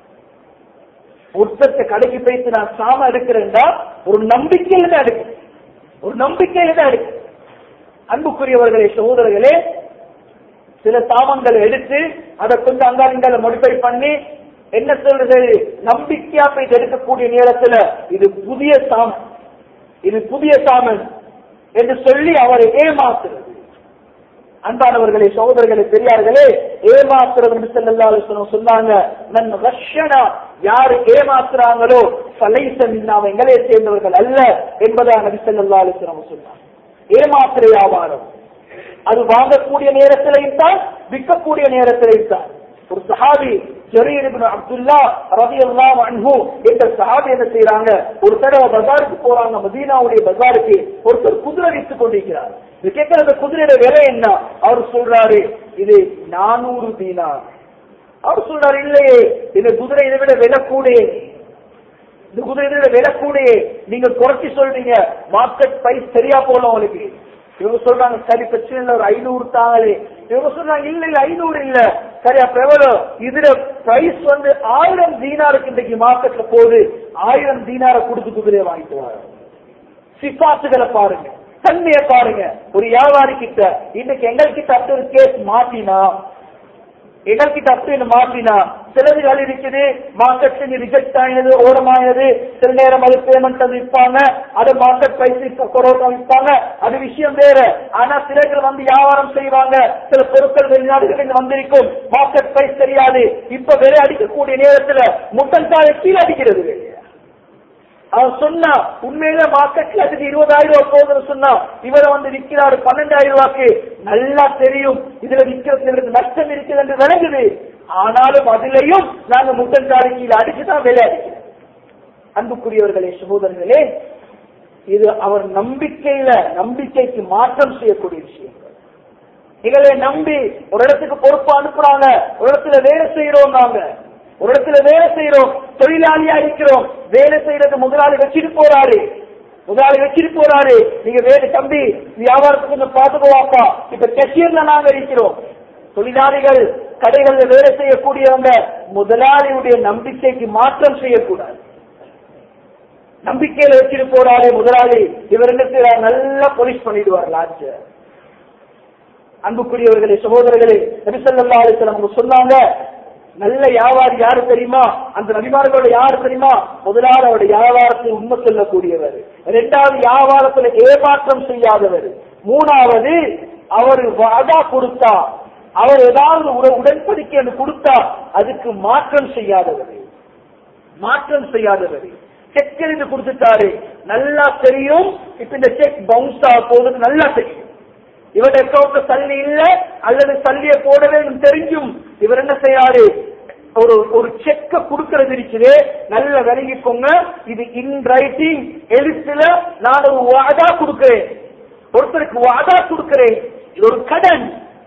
ஒருத்தருக்கு கடைக்கு போயிட்டு நான் சாம எடுக்கிறேன்டா ஒரு நம்பிக்கையில தான் எடுக்கு ஒரு நம்பிக்கையில தான் எடுக்கு அன்புக்குரியவர்களே சகோதரர்களே சில சாமான்களை எடுத்து அதை கொஞ்சம் அங்காங்க மோடிஃபை பண்ணி என்ன சொல்றது நம்பிக்கையா போய் எடுக்கக்கூடிய நேரத்துல இது புதிய சாமன் இது புதிய சாமன் என்று சொல்லி அவரை ஏமாத்துறது அன்பானவர்களே சகோதரர்களே பெரியார்களே ஏமாத்துறது நபி ஸல்லல்லாஹு அலைஹி வஸல்லம் சொன்னாங்க நன் ரஷ்யனா யாரு ஏமாத்துறாங்களோ ஃபலைஸ மின்னா எங்களே சேர்ந்தவர்கள் அல்ல என்பதா நபி ஸல்லல்லாஹு அலைஹி வஸல்லம் சொன்னாங்க ஏமாத்துற வியாபாரம் அது வாங்கக்கூடிய நேரத்திலையும் தான் விற்கக்கூடிய நேரத்திலையும் தான் ஒரு சஹாபி ஜரீர் இப்னு அப்துல்லா ரலியல்லாஹு அன்ஹு என்ற சஹாபி என்ன செய்றாங்க ஒரு தடவை பஜாருக்கு போறாங்க மதீனாவுடைய பஜாருக்கு ஒருத்தர் குதிரை வித்து கொண்டிருக்கிறார் இது கேட்கிற அந்த குதிரையோட விலை என்ன அவர் சொல்றாரு இது நானூறு தீனார் அவர் சொல்றாரு இல்லையே இந்த குதிரை இதை விட விலை கூடே இந்த குதிரை இதை விட விலை கூடே நீங்க குறைச்சி சொல்றீங்க மார்க்கெட் பிரைஸ் சரியா போல உங்களுக்கு இவங்க சொல்றாங்க சரி பிரச்சனை இல்ல ஒரு ஐநூறு தாங்களே இவங்க சொல்றாங்க இல்ல இல்ல ஐநூறு இல்ல சரி அப்ப எவ்வளவு இதுல பிரைஸ் வந்து ஆயிரம் தீனாருக்கு இன்றைக்கு மார்க்கெட்ல போகுது ஆயிரம் தீனார கொடுத்து குதிரையை வாங்கிட்டு வர சிபாத்துகளை பாருங்க தன்மையை பாருங்க ஒரு வியாபாரி கிட்ட இன்னைக்கு எங்கள் கிட்ட அப்படி ஒரு கேஸ் மாட்டினா எங்கள்கிட்ட அப்படின்னு மாற்றினா சிலதுகள் இருக்குது மார்க்கெட் செஞ்சு ரிஜெக்ட் ஆயினது ஓரமானது சில நேரம் அது பேமெண்ட் அது விற்பாங்க அது மார்க்கெட் பிரைஸ் கொரோனா விற்பாங்க அது விஷயம் வேற ஆனா சிலர்கள் வந்து வியாபாரம் செய்வாங்க சில பொருட்கள் வெளிநாடுகளில் வந்திருக்கும் மார்க்கெட் பிரைஸ் தெரியாது இப்ப விலை அடிக்கக்கூடிய நேரத்துல முட்டல் தாழ கீழே அடிக்கிறது வெளியே அவன் சொன்னா உண்மையில மார்க்கெட்ல அதுக்கு இருபதாயிரம் ரூபாய் போகுதுன்னு சொன்னா இவரை வந்து விற்கிறாரு பன்னெண்டாயிரம் ரூபாய்க்கு நல்லா தெரியும் இதுல விற்கிறதுக்கு நஷ்டம் இருக்குது என்று விளங்குது ஆனாலும் அதிலையும் நாங்க முட்டன்காரி கீழே அடிச்சுதான் விலை அடிக்கிறோம் அன்புக்குரியவர்களே சகோதரர்களே இது அவர் நம்பிக்கையில நம்பிக்கைக்கு மாற்றம் செய்யக்கூடிய விஷயம் எங்களை நம்பி ஒரு இடத்துக்கு பொறுப்பா அனுப்புறாங்க ஒரு இடத்துல வேலை செய்யறோம் நாங்க ஒரு இடத்துல வேலை செய்யறோம் தொழிலாளியா இருக்கிறோம் வேலை செய்யறது முதலாளி வச்சுட்டு போறாரு முதலாளி வச்சுட்டு போறாரு நீங்க வேலை தம்பி வியாபாரத்துக்கு கொஞ்சம் பாத்துக்குவாப்பா இப்ப கெஷியர்ல நாங்க இருக்கிறோம் தொழிலாளிகள் கடைகள்ல வேலை செய்யக்கூடியவங்க முதலாளியுடைய நம்பிக்கைக்கு மாற்றம் செய்யக்கூடாது நம்பிக்கையில வச்சுட்டு போறாரு முதலாளி இவர் என்ன செய்யறார் நல்லா போலீஸ் பண்ணிடுவார் லாட்ஜ அன்புக்குரியவர்களே சகோதரர்களே நபிசல்லா அலிஸ்லாம் அவங்க சொன்னாங்க நல்ல வியாபாரி யாரு தெரியுமா அந்த நபிமார்களோட யாரு தெரியுமா முதலாவது அவருடைய வியாபாரத்தை உண்மை சொல்லக்கூடியவர் இரண்டாவது வியாபாரத்துல ஏமாற்றம் செய்யாதவர் மூணாவது அவர் வாதா கொடுத்தா அவர் ஏதாவது ஒரு உடன்படிக்கை என்று கொடுத்தா அதுக்கு மாற்றம் செய்யாதவர் மாற்றம் செய்யாதவர் செக் எழுதி கொடுத்துட்டாரு நல்லா தெரியும் இப்ப இந்த செக் பவுன்ஸ் ஆக போகுது நல்லா தெரியும் இவருடைய அக்கௌண்ட்ல சல்லி இல்ல அல்லது சல்லிய போடவே தெரிஞ்சும் இவர் என்ன செய்யறாரு ஒரு ஒரு செக்க கொடுக்கறது இருக்குது நல்ல விளங்கிக்கோங்க இது இன் ரைட்டிங் எழுத்துல நான் ஒரு வாதா கொடுக்கிறேன் ஒருத்தருக்கு வாதா கொடுக்கிறேன் இது ஒரு கடன்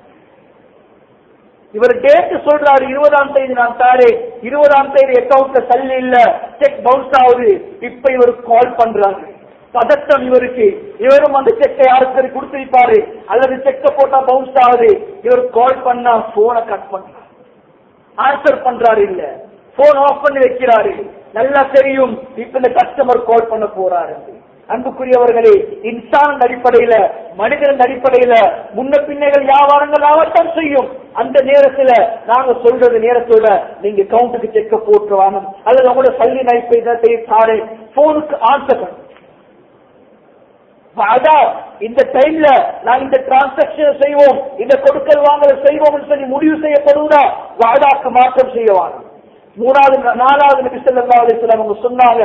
இவர் டேட் சொல்றாரு இருபதாம் தேதி நான் தாரேன் இருபதாம் தேதி அக்கௌண்ட்ல சல்லி இல்ல செக் பவுன்ஸ் ஆகுது இப்ப இவர் கால் பண்றாரு பதட்டம் இவருக்கு இவரும் அந்த செக்கை யாருக்கு சரி கொடுத்திருப்பாரு அல்லது செக்க போட்டா பவுன்ஸ் ஆகுது இவர் கால் பண்ணா போனை கட் பண்றாரு ஆன்சர் பண்றாரு இல்ல போன் ஆஃப் பண்ணி வைக்கிறாரு நல்லா தெரியும் இப்ப இந்த கஸ்டமர் கால் பண்ண போறாரு அன்புக்குரியவர்களே இன்சான் அடிப்படையில மனிதன் அடிப்படையில முன்ன பின்னைகள் வியாபாரங்கள் ஆகத்தான் செய்யும் அந்த நேரத்துல நாங்க சொல்றது நேரத்தோட நீங்க கவுண்ட்டுக்கு செக்க போட்டு வாங்கணும் அல்லது உங்களோட சல்லி நைப்பை தாரு போனுக்கு ஆன்சர் பண்ணும் அதான் இந்த டைம்ல நான் இந்த டிரான்சாக்சன் செய்வோம் இந்த கொடுக்கல் வாங்கல் செய்வோம் சொல்லி முடிவு செய்யப்படுவதா வாடாக்கு மாற்றம் செய்யவாங்க மூணாவது நாலாவது நபி ஸல்லல்லாஹு அலைஹி வஸல்லம் அவங்க சொன்னாங்க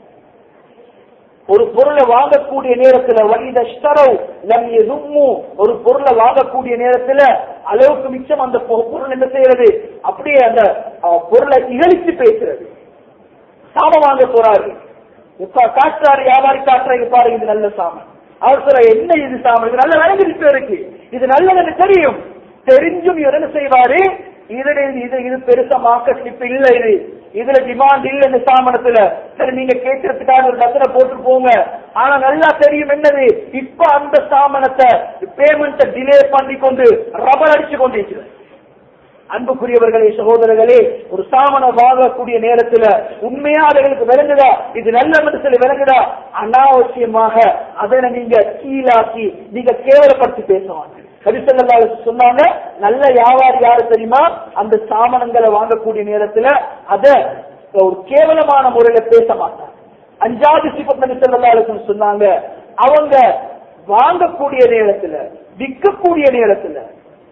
ஒரு பொருளை வாங்கக்கூடிய நேரத்துல வலித ஸ்தரவு லம் யதும்மு ஒரு பொருளை வாங்கக்கூடிய நேரத்துல அளவுக்கு மிச்சம் அந்த பொ- பொருள் என்ன செய்யறது அப்படியே அந்த அஹ், பொருளை இகழித்து பேசுறது சாமம் வாங்க போறாரு இப்ப காட்டுறாரு வியாபாரி காட்டுறாரு பாருங்க இது நல்ல சாமம் அவர் சொல்ற என்ன இது சாமம் இது நல்ல விளங்கிட்டு இருக்கு இது நல்லதுன்னு தெரியும் தெரிஞ்சும் இவர் என்ன செய்வாரு இதுல இது இது இது பெருசா மார்க்கெட் இப்ப இல்ல இது இதுல டிமாண்ட் இல்ல இந்த சாமனத்துல சரி நீங்க கேட்கறதுக்காக ஒரு லட்சணை போட்டு போங்க ஆனா நல்லா தெரியும் என்னது இப்ப அந்த சாமனத்தை பேமெண்ட்டை டிலே பண்ணி கொண்டு ரப்பர் அடிச்சு கொண்டிருக்கிறது அன்புக்குரியவர்களே சகோதரர்களே ஒரு சாமனை வாங்கக்கூடிய நேரத்துல உண்மையா அதுகளுக்கு விளங்குதா இது நல்ல மனசுல விளங்குதா அனாவசியமாக அதனை நீங்க கீழாக்கி நீங்க கேவலப்படுத்தி பேசுவாங்க கரிசல்லா சொன்னாங்க நல்ல வியாபாரி யாரு தெரியுமா அந்த சாமனங்களை வாங்கக்கூடிய நேரத்துல அத ஒரு கேவலமான முறையில பேச மாட்டாங்க அஞ்சாவது சிபத் நபி ஸல்லல்லாஹு அலைஹி வஸல்லம் சொன்னாங்க அவங்க வாங்கக்கூடிய நேரத்துல விற்கக்கூடிய நேரத்துல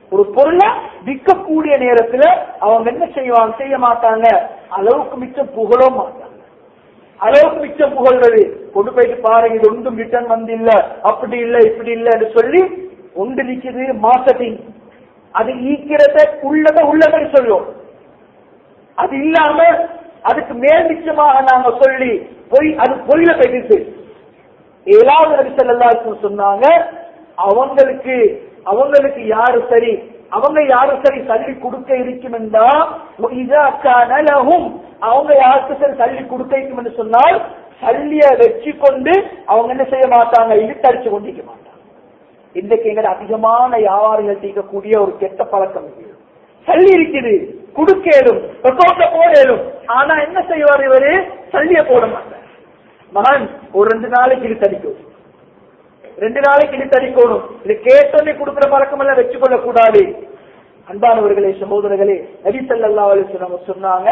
ஒரு பொருளை விற்கக்கூடிய நேரத்துல அவங்க என்ன செய்வாங்க செய்ய மாட்டாங்க அளவுக்கு மிச்சம் புகழோ மாட்டாங்க அளவுக்கு மிச்சம் புகழ்றது கொண்டு போயிட்டு பாருங்க இது ஒன்றும் ரிட்டர்ன் வந்து இல்ல அப்படி இல்ல இப்படி இல்லன்னு சொல்லி ஒன்று நிக்குது மார்க்கெட்டிங் அது ஈக்கிறத உள்ளத உள்ளదని சொல்லுவோம் அது இல்லாம அதுக்கு மேல் நிச்சயமாக நாங்க சொல்லி பொய் அது பொய்ல போயிட்டு ஏழாவது நபி ஸல்லல்லாஹு அலைஹி வஸல்லம் சொன்னாங்க அவங்களுக்கு அவங்களுக்கு யாரு சரி அவங்க யாரு சரி தள்ளி கொடுக்க இருக்குமென்றா இதா கான லஹும் அவங்க யாருக்கு சரி தள்ளி கொடுக்க இருக்கும் என்று சொன்னால் சல்லிய வச்சு கொண்டு அவங்க என்ன செய்ய மாட்டாங்க இழுத்தடிச்சு கொண்டிருக்க மாட்டாங்க இன்றைக்கு எங்க அதிகமான வியாபாரிகள் தீர்க்கக்கூடிய ஒரு கெட்ட பழக்கம் இது சல்லி இருக்குது குடுக்கேலும் போடலும் ஆனா என்ன செய்வார் இவரு சல்லிய போட மாட்டார் மகன் ஒரு ரெண்டு நாளைக்கு இழுத்தடிக்கும் ரெண்டு நாளைக்கு இழுத்தடிக்கணும் இது கேட்டோன்னே கொடுக்கிற பழக்கம் எல்லாம் வச்சு கொள்ள கூடாது அன்பானவர்களே சகோதரர்களே நபி ஸல்லல்லாஹு அலைஹி வஸல்லம் சொன்னாங்க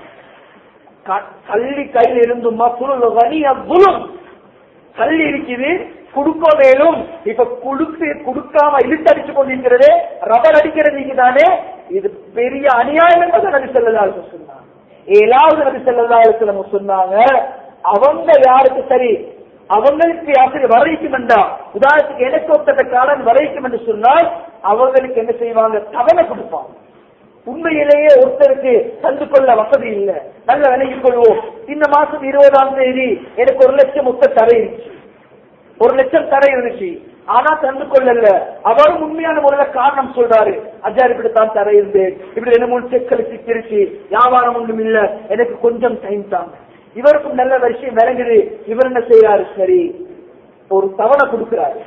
க- கள்ளி கையில் இருந்துமா குருள் வனி அவ்வுலும் கள்ளி இருக்குது குடுக்க மேலும் இப்ப குடுத்து குடுக்காம இழுத்தடிச்சு கொண்டிருக்கிறதே ரப்பர் அடிக்கிறது தானே இது பெரிய அநியாயம் என்பதை நபி ஸல்லல்லாஹு அலைஹி வஸல்லம் சொன்னாங்க ஏழாவது நபி ஸல்லல்லாஹு அலைஹி வஸல்லம் சொன்னாங்க அவங்க யாருக்கு சரி அவங்களுக்கு யாருக்கு வரைக்கும் என்றா உதாரணத்துக்கு எனக்கு ஒருத்தட்ட காலம் வரைக்கும் என்று சொன்னால் அவங்களுக்கு என்ன செய்வாங்க தவணை கொடுப்பாங்க உண்மையிலேயே ஒருத்தருக்கு தந்து கொள்ள வசதி இல்ல நல்ல விலகிக் கொள்வோம் இந்த மாசம் இருபதாம் தேதி எனக்கு ஒரு லட்சம் மொத்த தரை இருந்துச்சு ஒரு லட்சம் தரை இருந்துச்சு ஆனா தந்து கொள்ளல அவரும் உண்மையான முறையில காரணம் சொல்றாரு அஜார் இப்படித்தான் தரை இருந்தேன் இப்படி ரெண்டு மூணு செக்கள் சிக்கிருச்சு வியாபாரம் ஒன்றும் இல்ல எனக்கு கொஞ்சம் டைம் தாங்க இவருக்கும் நல்ல விஷயம் விளங்குது இவர் என்ன செய்யறாரு சரி ஒரு தவணை கொடுக்கிறாரு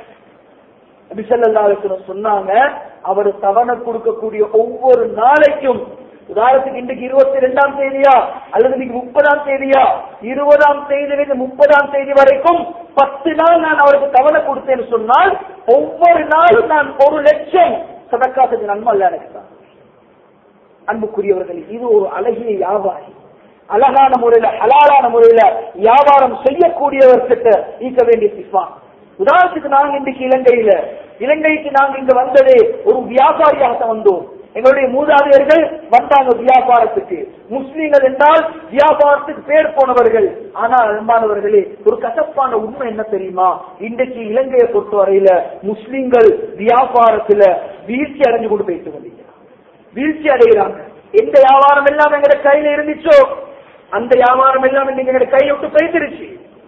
அபிசல்லாசனம் சொன்னாங்க அவர் தவணை கொடுக்கக்கூடிய ஒவ்வொரு நாளைக்கும் உதாரணத்துக்கு இன்றைக்கு இருபத்தி ரெண்டாம் தேதியா அல்லது இன்னைக்கு முப்பதாம் தேதியா இருபதாம் தேதியிலிருந்து முப்பதாம் தேதி வரைக்கும் பத்து நாள் நான் அவருக்கு தவணை கொடுத்தேன்னு சொன்னால் ஒவ்வொரு நாளும் நான் ஒரு லட்சம் சதக்கா செஞ்ச நன்மை அல்ல எனக்கு தான் அன்புக்குரியவர்கள் இது ஒரு அழகிய வியாபாரி அழகான முறையில ஹலாலான முறையில வியாபாரம் செய்யக்கூடியவர்கிட்ட ஈக்க வேண்டிய சிஃபா உதாரணத்துக்கு நாங்க இன்றைக்கு இலங்கையில இலங்கைக்கு நாங்க இங்க வந்ததே ஒரு வியாபாரியாக வந்தோம் எங்களுடைய மூதாதையர்கள் வந்தாங்க வியாபாரத்துக்கு முஸ்லீம்கள் என்றால் வியாபாரத்துக்கு பேர் போனவர்கள் ஆனால் அன்பானவர்களே ஒரு கசப்பான உண்மை என்ன தெரியுமா இன்றைக்கு இலங்கையை பொறுத்தவரையில முஸ்லீம்கள் வியாபாரத்துல வீழ்ச்சி அடைஞ்சு கொண்டு போயிட்டு வந்தீங்க வீழ்ச்சி அடைகிறாங்க எந்த வியாபாரம் எல்லாம் எங்கட கையில இருந்துச்சோ அந்த வியாபாரம் எல்லாம் இன்னைக்கு எங்கட கையை விட்டு போயிட்டுருச்சு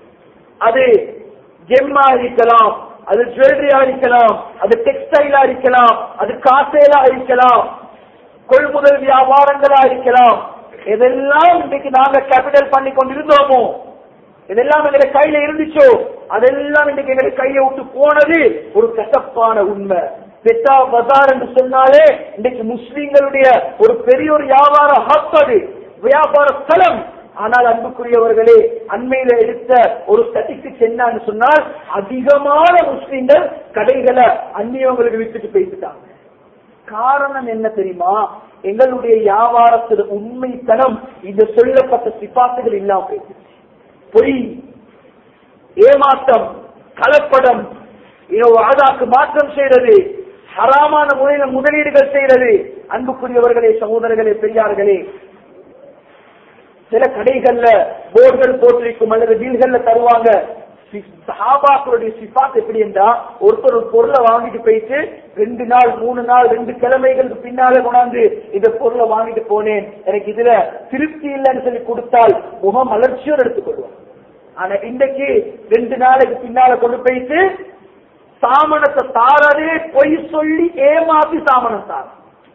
அது ஜெம்மா இருக்கலாம் அது ஜுவல்லரியா இருக்கலாம் அது டெக்ஸ்டைலா இருக்கலாம் அது காசேலா இருக்கலாம் கொள்முதல் வியாபாரங்களா இருக்கலாம் எதெல்லாம் இன்னைக்கு நாங்க கேபிட்டல் பண்ணி கொண்டிருந்தோமோ இதெல்லாம் எங்க கையில இருந்துச்சோ அதெல்லாம் இன்னைக்கு எங்க கையை விட்டு போனது ஒரு கசப்பான உண்மை பெத்தா பஜார் என்று சொன்னாலே இன்னைக்கு முஸ்லிம்களுடைய ஒரு பெரிய ஒரு வியாபார ஹப் அது வியாபார ஸ்தலம் ஆனால் அன்புக்குரியவர்களே அண்மையில எடுத்த ஒரு ஸ்டட்டிஸ்டிக்ஸ் என்னன்னு சொன்னால் அதிகமான முஸ்லிம்கள் கடைகளை அந்நியவங்களுக்கு விட்டுட்டு போயிட்டாங்க காரணம் என்ன தெரியுமா எங்களுடைய வியாபாரத்தில் உண்மைத்தனம் இந்த சொல்லப்பட்ட சிபாத்துகள் இல்லாம போயிடுச்சு பொய் ஏமாற்றம் கலப்படம் வாதாக்கு மாற்றம் செய்யறது ஹராமான முறையில முதலீடுகள் செய்யறது அன்புக்குரியவர்களே சகோதரர்களே பெரியார்களே சில கடைகள்ல போர்டுகள் போட்டிருக்கும் அல்லது டீல்கள்ல தருவாங்க சஹாபாக்களுடைய சிபாத் எப்படி என்றா ஒருத்தர் ஒரு பொருளை வாங்கிட்டு போயிட்டு ரெண்டு நாள் மூணு நாள் ரெண்டு கிழமைகளுக்கு பின்னாலே கொண்டாந்து இந்த பொருளை வாங்கிட்டு போனேன் எனக்கு இதுல திருப்தி இல்லைன்னு சொல்லி கொடுத்தால் முகம் அலர்ச்சியோடு எடுத்துக்கொள்வோம் ஆனா இன்றைக்கு ரெண்டு நாளைக்கு பின்னால கொண்டு போயிட்டு சாமனத்தை தாரதே பொய் சொல்லி ஏமாத்தி சாமனம் தார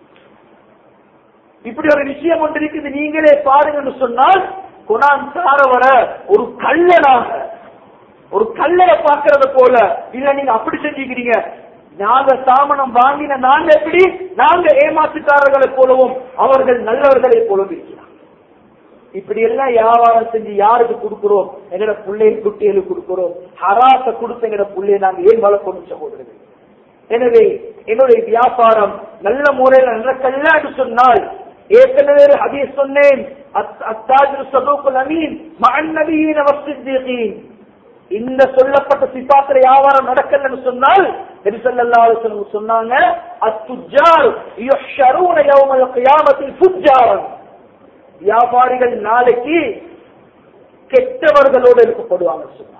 இப்படி ஒரு விஷயம் ஒன்று இருக்குது நீங்களே பாருங்கன்னு சொன்னால் குணான் சாரவர ஒரு கல்லனாக ஒரு கல்லரை பார்க்கறத போல இல்ல நீங்க அப்படி செஞ்சுக்கிறீங்க நாங்க சாமனம் வாங்கின நாங்க எப்படி நாங்க ஏமாற்றுக்காரர்களை போலவும் அவர்கள் நல்லவர்களை போலவும் இருக்கிறார் இப்படி எல்லாம் வியாபாரம் செஞ்சு யாருக்கு கொடுக்கிறோம் எங்கட பிள்ளை குட்டிகளுக்கு கொடுக்கிறோம் ஹராச கொடுத்த எங்கட பிள்ளைய நாங்க ஏன் வளர்க்கணும் சகோதரர்கள் எனவே என்னுடைய வியாபாரம் நல்ல முறையில் நடக்கல என்று சொன்னால் ஏற்கனவே ஹதீஸ் சொன்னேன் அத்தாஜிரு சதூக்குல் அமீன் மஅன் நபியீன வஸ்ஸித்தீகீன் இந்த சொல்லப்பட்ட சிபாத்திர வியாபாரம் நடக்கலன்னு சொன்னால் நபி ஸல்லல்லாஹு அலைஹி வஸல்லம் சொன்னாங்க அத்துஜார் யுஹ்ஷரூன யௌமல் கியாமத்தில் ஃபுஜ்ஜாரன் வியாபாரிகள் நாளைக்கு கெட்டவர்களோடு இருக்கப்படுவாங்க சொன்னாங்க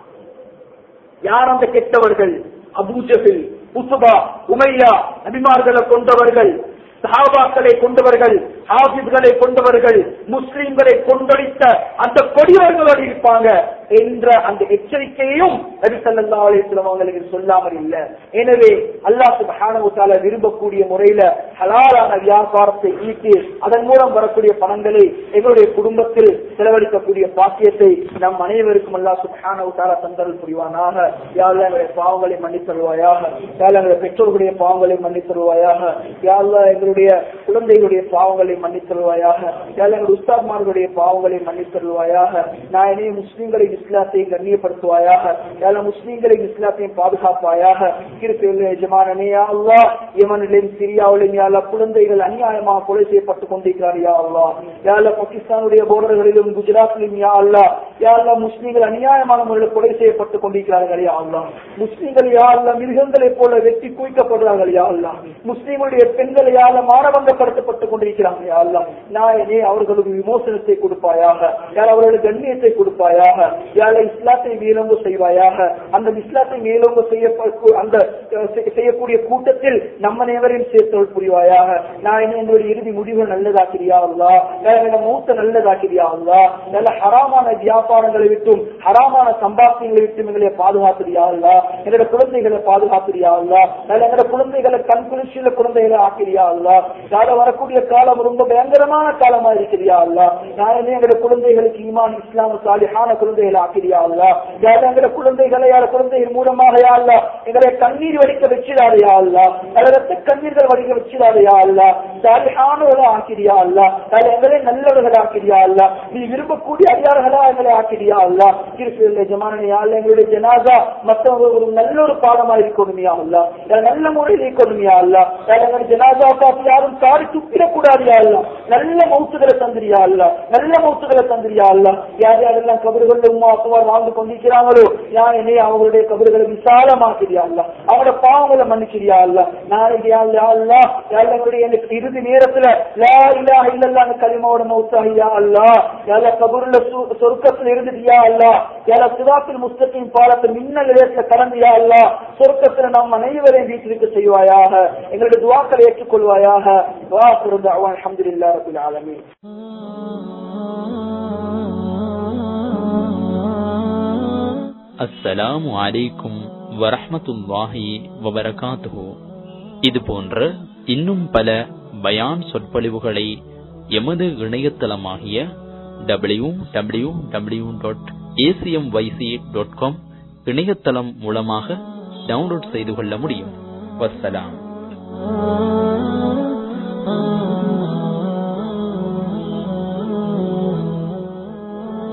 யார் அந்த கெட்டவர்கள் அபூஜபில் உசுபா உமையா நபிமார்களை கொண்டவர்கள் சஹாபாக்களை கொண்டவர்கள் ஹாபிஸ்களை கொண்டவர்கள் முஸ்லிம்களை கொண்டடித்த அந்த கொடியவர்களோடு இருப்பாங்க என்ற அந்த எச்சரிக்கையையும் நபி ஸல்லல்லாஹு அலைஹி வஸல்லம் அவங்களுக்கு சொல்லாமல் இல்ல எனவே அல்லாஹ் சுப்ஹானஹு தஆலா விரும்பக்கூடிய முறையில ஹலாலான வியாபாரத்தை ஈட்டி அதன் மூலம் வரக்கூடிய பணங்களை எங்களுடைய குடும்பத்தில் செலவழிக்கக்கூடிய பாக்கியத்தை நம் அனைவருக்கும் அல்லாஹ் சுப்ஹானஹு தஆலா தந்தல் புரிவானாக யா அல்லாஹ் எங்களுடைய பாவங்களை மன்னித் தருவாயாக யா அல்லாஹ் எங்களுடைய பெற்றோர்களுடைய பாவங்களை மன்னித் தருவாயாக யா அல்லாஹ் எங்களுடைய குழந்தைகளுடைய பாவங்களை மன்னித் தருவாயாக யா அல்லாஹ் எங்களுடைய உஸ்தாத்மார்களுடைய பாவங்களை மன்னித் தருவாயாக நான் இனி முஸ்லிம்களை இஸ்லாத்தையும் கண்ணியப்படுத்துவாயாக யா அல்லாஹ் முஸ்லிம்களை இஸ்லாத்தையும் பாதுகாப்பாயாக கிருப்பையுள்ள எஜமானனே யா அல்லாஹ் யமனிலும் சிரியாவிலும் யா அல்லாஹ் குழந்தைகள் அநியாயமாக கொலை செய்யப்பட்டுக் கொண்டிருக்கிறார் யா அல்லாஹ் யா அல்லாஹ் பாகிஸ்தானுடைய போர்டர்களிலும் குஜராத்திலும் யா அல்லாஹ் யா அல்லாஹ் முஸ்லிம்கள் அநியாயமான முறையில் கொலை செய்யப்பட்டுக் கொண்டிருக்கிறார்கள் யா அல்லாஹ் முஸ்லிம்கள் யா அல்லாஹ் மிருகங்களைப் போல வெட்டி குவிக்கப்படுறார்கள் யா அல்லாஹ் முஸ்லிம்களுடைய பெண்கள் யா அல்லாஹ் மானபங்கப்படுத்தப்பட்டுக் கொண்டிருக்கிறாங்க யா அல்லாஹ் நாயனே அவர்களுக்கு விமோசனத்தை கொடுப்பாயாக யார் அவர்களுக்கு கண்ணியத்தை கொடுப்பாயாக யார் இஸ்லாத்தை மேலோங்க செய்வாயாக அந்த இஸ்லாத்தை மேலோங்க செய்ய அந்த அஹ், செய்- செய்யக்கூடிய கூட்டத்தில் நம்ம நேவரையும் சேர்த்தல் புரிவாயாக நான் எங்களுடைய இறுதி முடிவு நல்லதாக்கிறியா அல்லா எங்களை மூத்த நல்லதாக்கிறியா அல்லா நல்ல ஹராமான வியாபாரங்களை விட்டும் ஹராமான சம்பாத்தியங்களை விட்டும் எங்களை பாதுகாத்துறியா அல்லா எங்களோட குழந்தைகளை பாதுகாத்துறியா அல்லா நல்ல எங்களோட குழந்தைகளை கண் குளிர்ச்சியில குழந்தைகளை ஆக்கிறியா அல்லா யார வரக்கூடிய காலம் ரொம்ப பயங்கரமான காலமா இருக்கிறியா அல்லா நான் எங்களோட குழந்தைகளுக்கு ஈமான் இஸ்லாம் சாலிஹான குழந்தைகளை ஆக்கிறியா அல்லா யார எங்களோட குழந்தைகளை யார குழந்தைகள் மூலமாக யா அல்லா எங்களை கண்ணீர் வடிக்க வச்சிடாதையா அல்லா நல்ல ரத்த கண்ணீர்கள் வடிக்க வச்சிடாதையா அல்லா சாலிஹானவர்களா ஆக்கிறியா அல்லா நல்ல எங்களை நல்லவர்கள் ஆக்கிறியா அல்லா நீ விரும்பக்கூடிய அடியார்களா எங்களை ஆக்கிறியா அல்லா கிறிஸ்துவ ஜமானியா அல்ல எங்களுடைய ஜனாதா மற்றவங்க ஒரு நல்ல ஒரு பாடமா இருக்கணுமியா அல்லா யார் நல்ல முறையில் இருக்கணுமியா அல்லா யார் எங்களுடைய ஜனாதா பார்த்து யாரும் காரி துப்பிடக்கூடாதியா அல்லா நல்ல மௌத்துகளை தந்திரியா அல்லா நல்ல மௌத்துகளை தந்திரியா அல்லா யார் யாரெல்லாம் கபறுகள் உமா அப்பா வாழ்ந்து கொண்டிருக்கிறாங்களோ யார் என்னைய அவங்களுடைய கபறுகளை விசாலமாக்கிறியா அல்லா அவங்களோட பாவங்களை மன்னிக்கிறியா அல்லா நாளைக்கு யா அல்லா அல்லா யார் எங்களுடைய எனக்கு இறுதி நேரத்துல லா இலாஹ இல்லல்லாஹ் கலிமாவோட மௌத்தாகியா அல்லா யார கபூர்ல சொர்க்கத்துல இருந்துட்டியா அல்லா யார சிராத்தில் முஸ்தத்தின் பாலத்தை மின்னல் இடத்துல கலந்தியா அல்லா சொர்க்கத்துல நாம் அனைவரையும் வீட்டிற்கு செய்வாயாக எங்களுடைய துவாக்களை ஏற்றுக்கொள்வாயாக வா குருந்த அவன் அஹமதுல்லா ரபில் ஆலமீன் அஸ்ஸலாமு அலைக்கும் வரஹ்மத்துல்லாஹி வபரகாத்துஹு இது போன்ற இன்னும் பல பயான் சொற்பொழிவுகளை எமது இணையதளமாகிய W W W dot ACM YC dot com இணையதளம் மூலமாக டவுன்லோட் செய்து கொள்ள முடியும் வஸ்ஸலாம்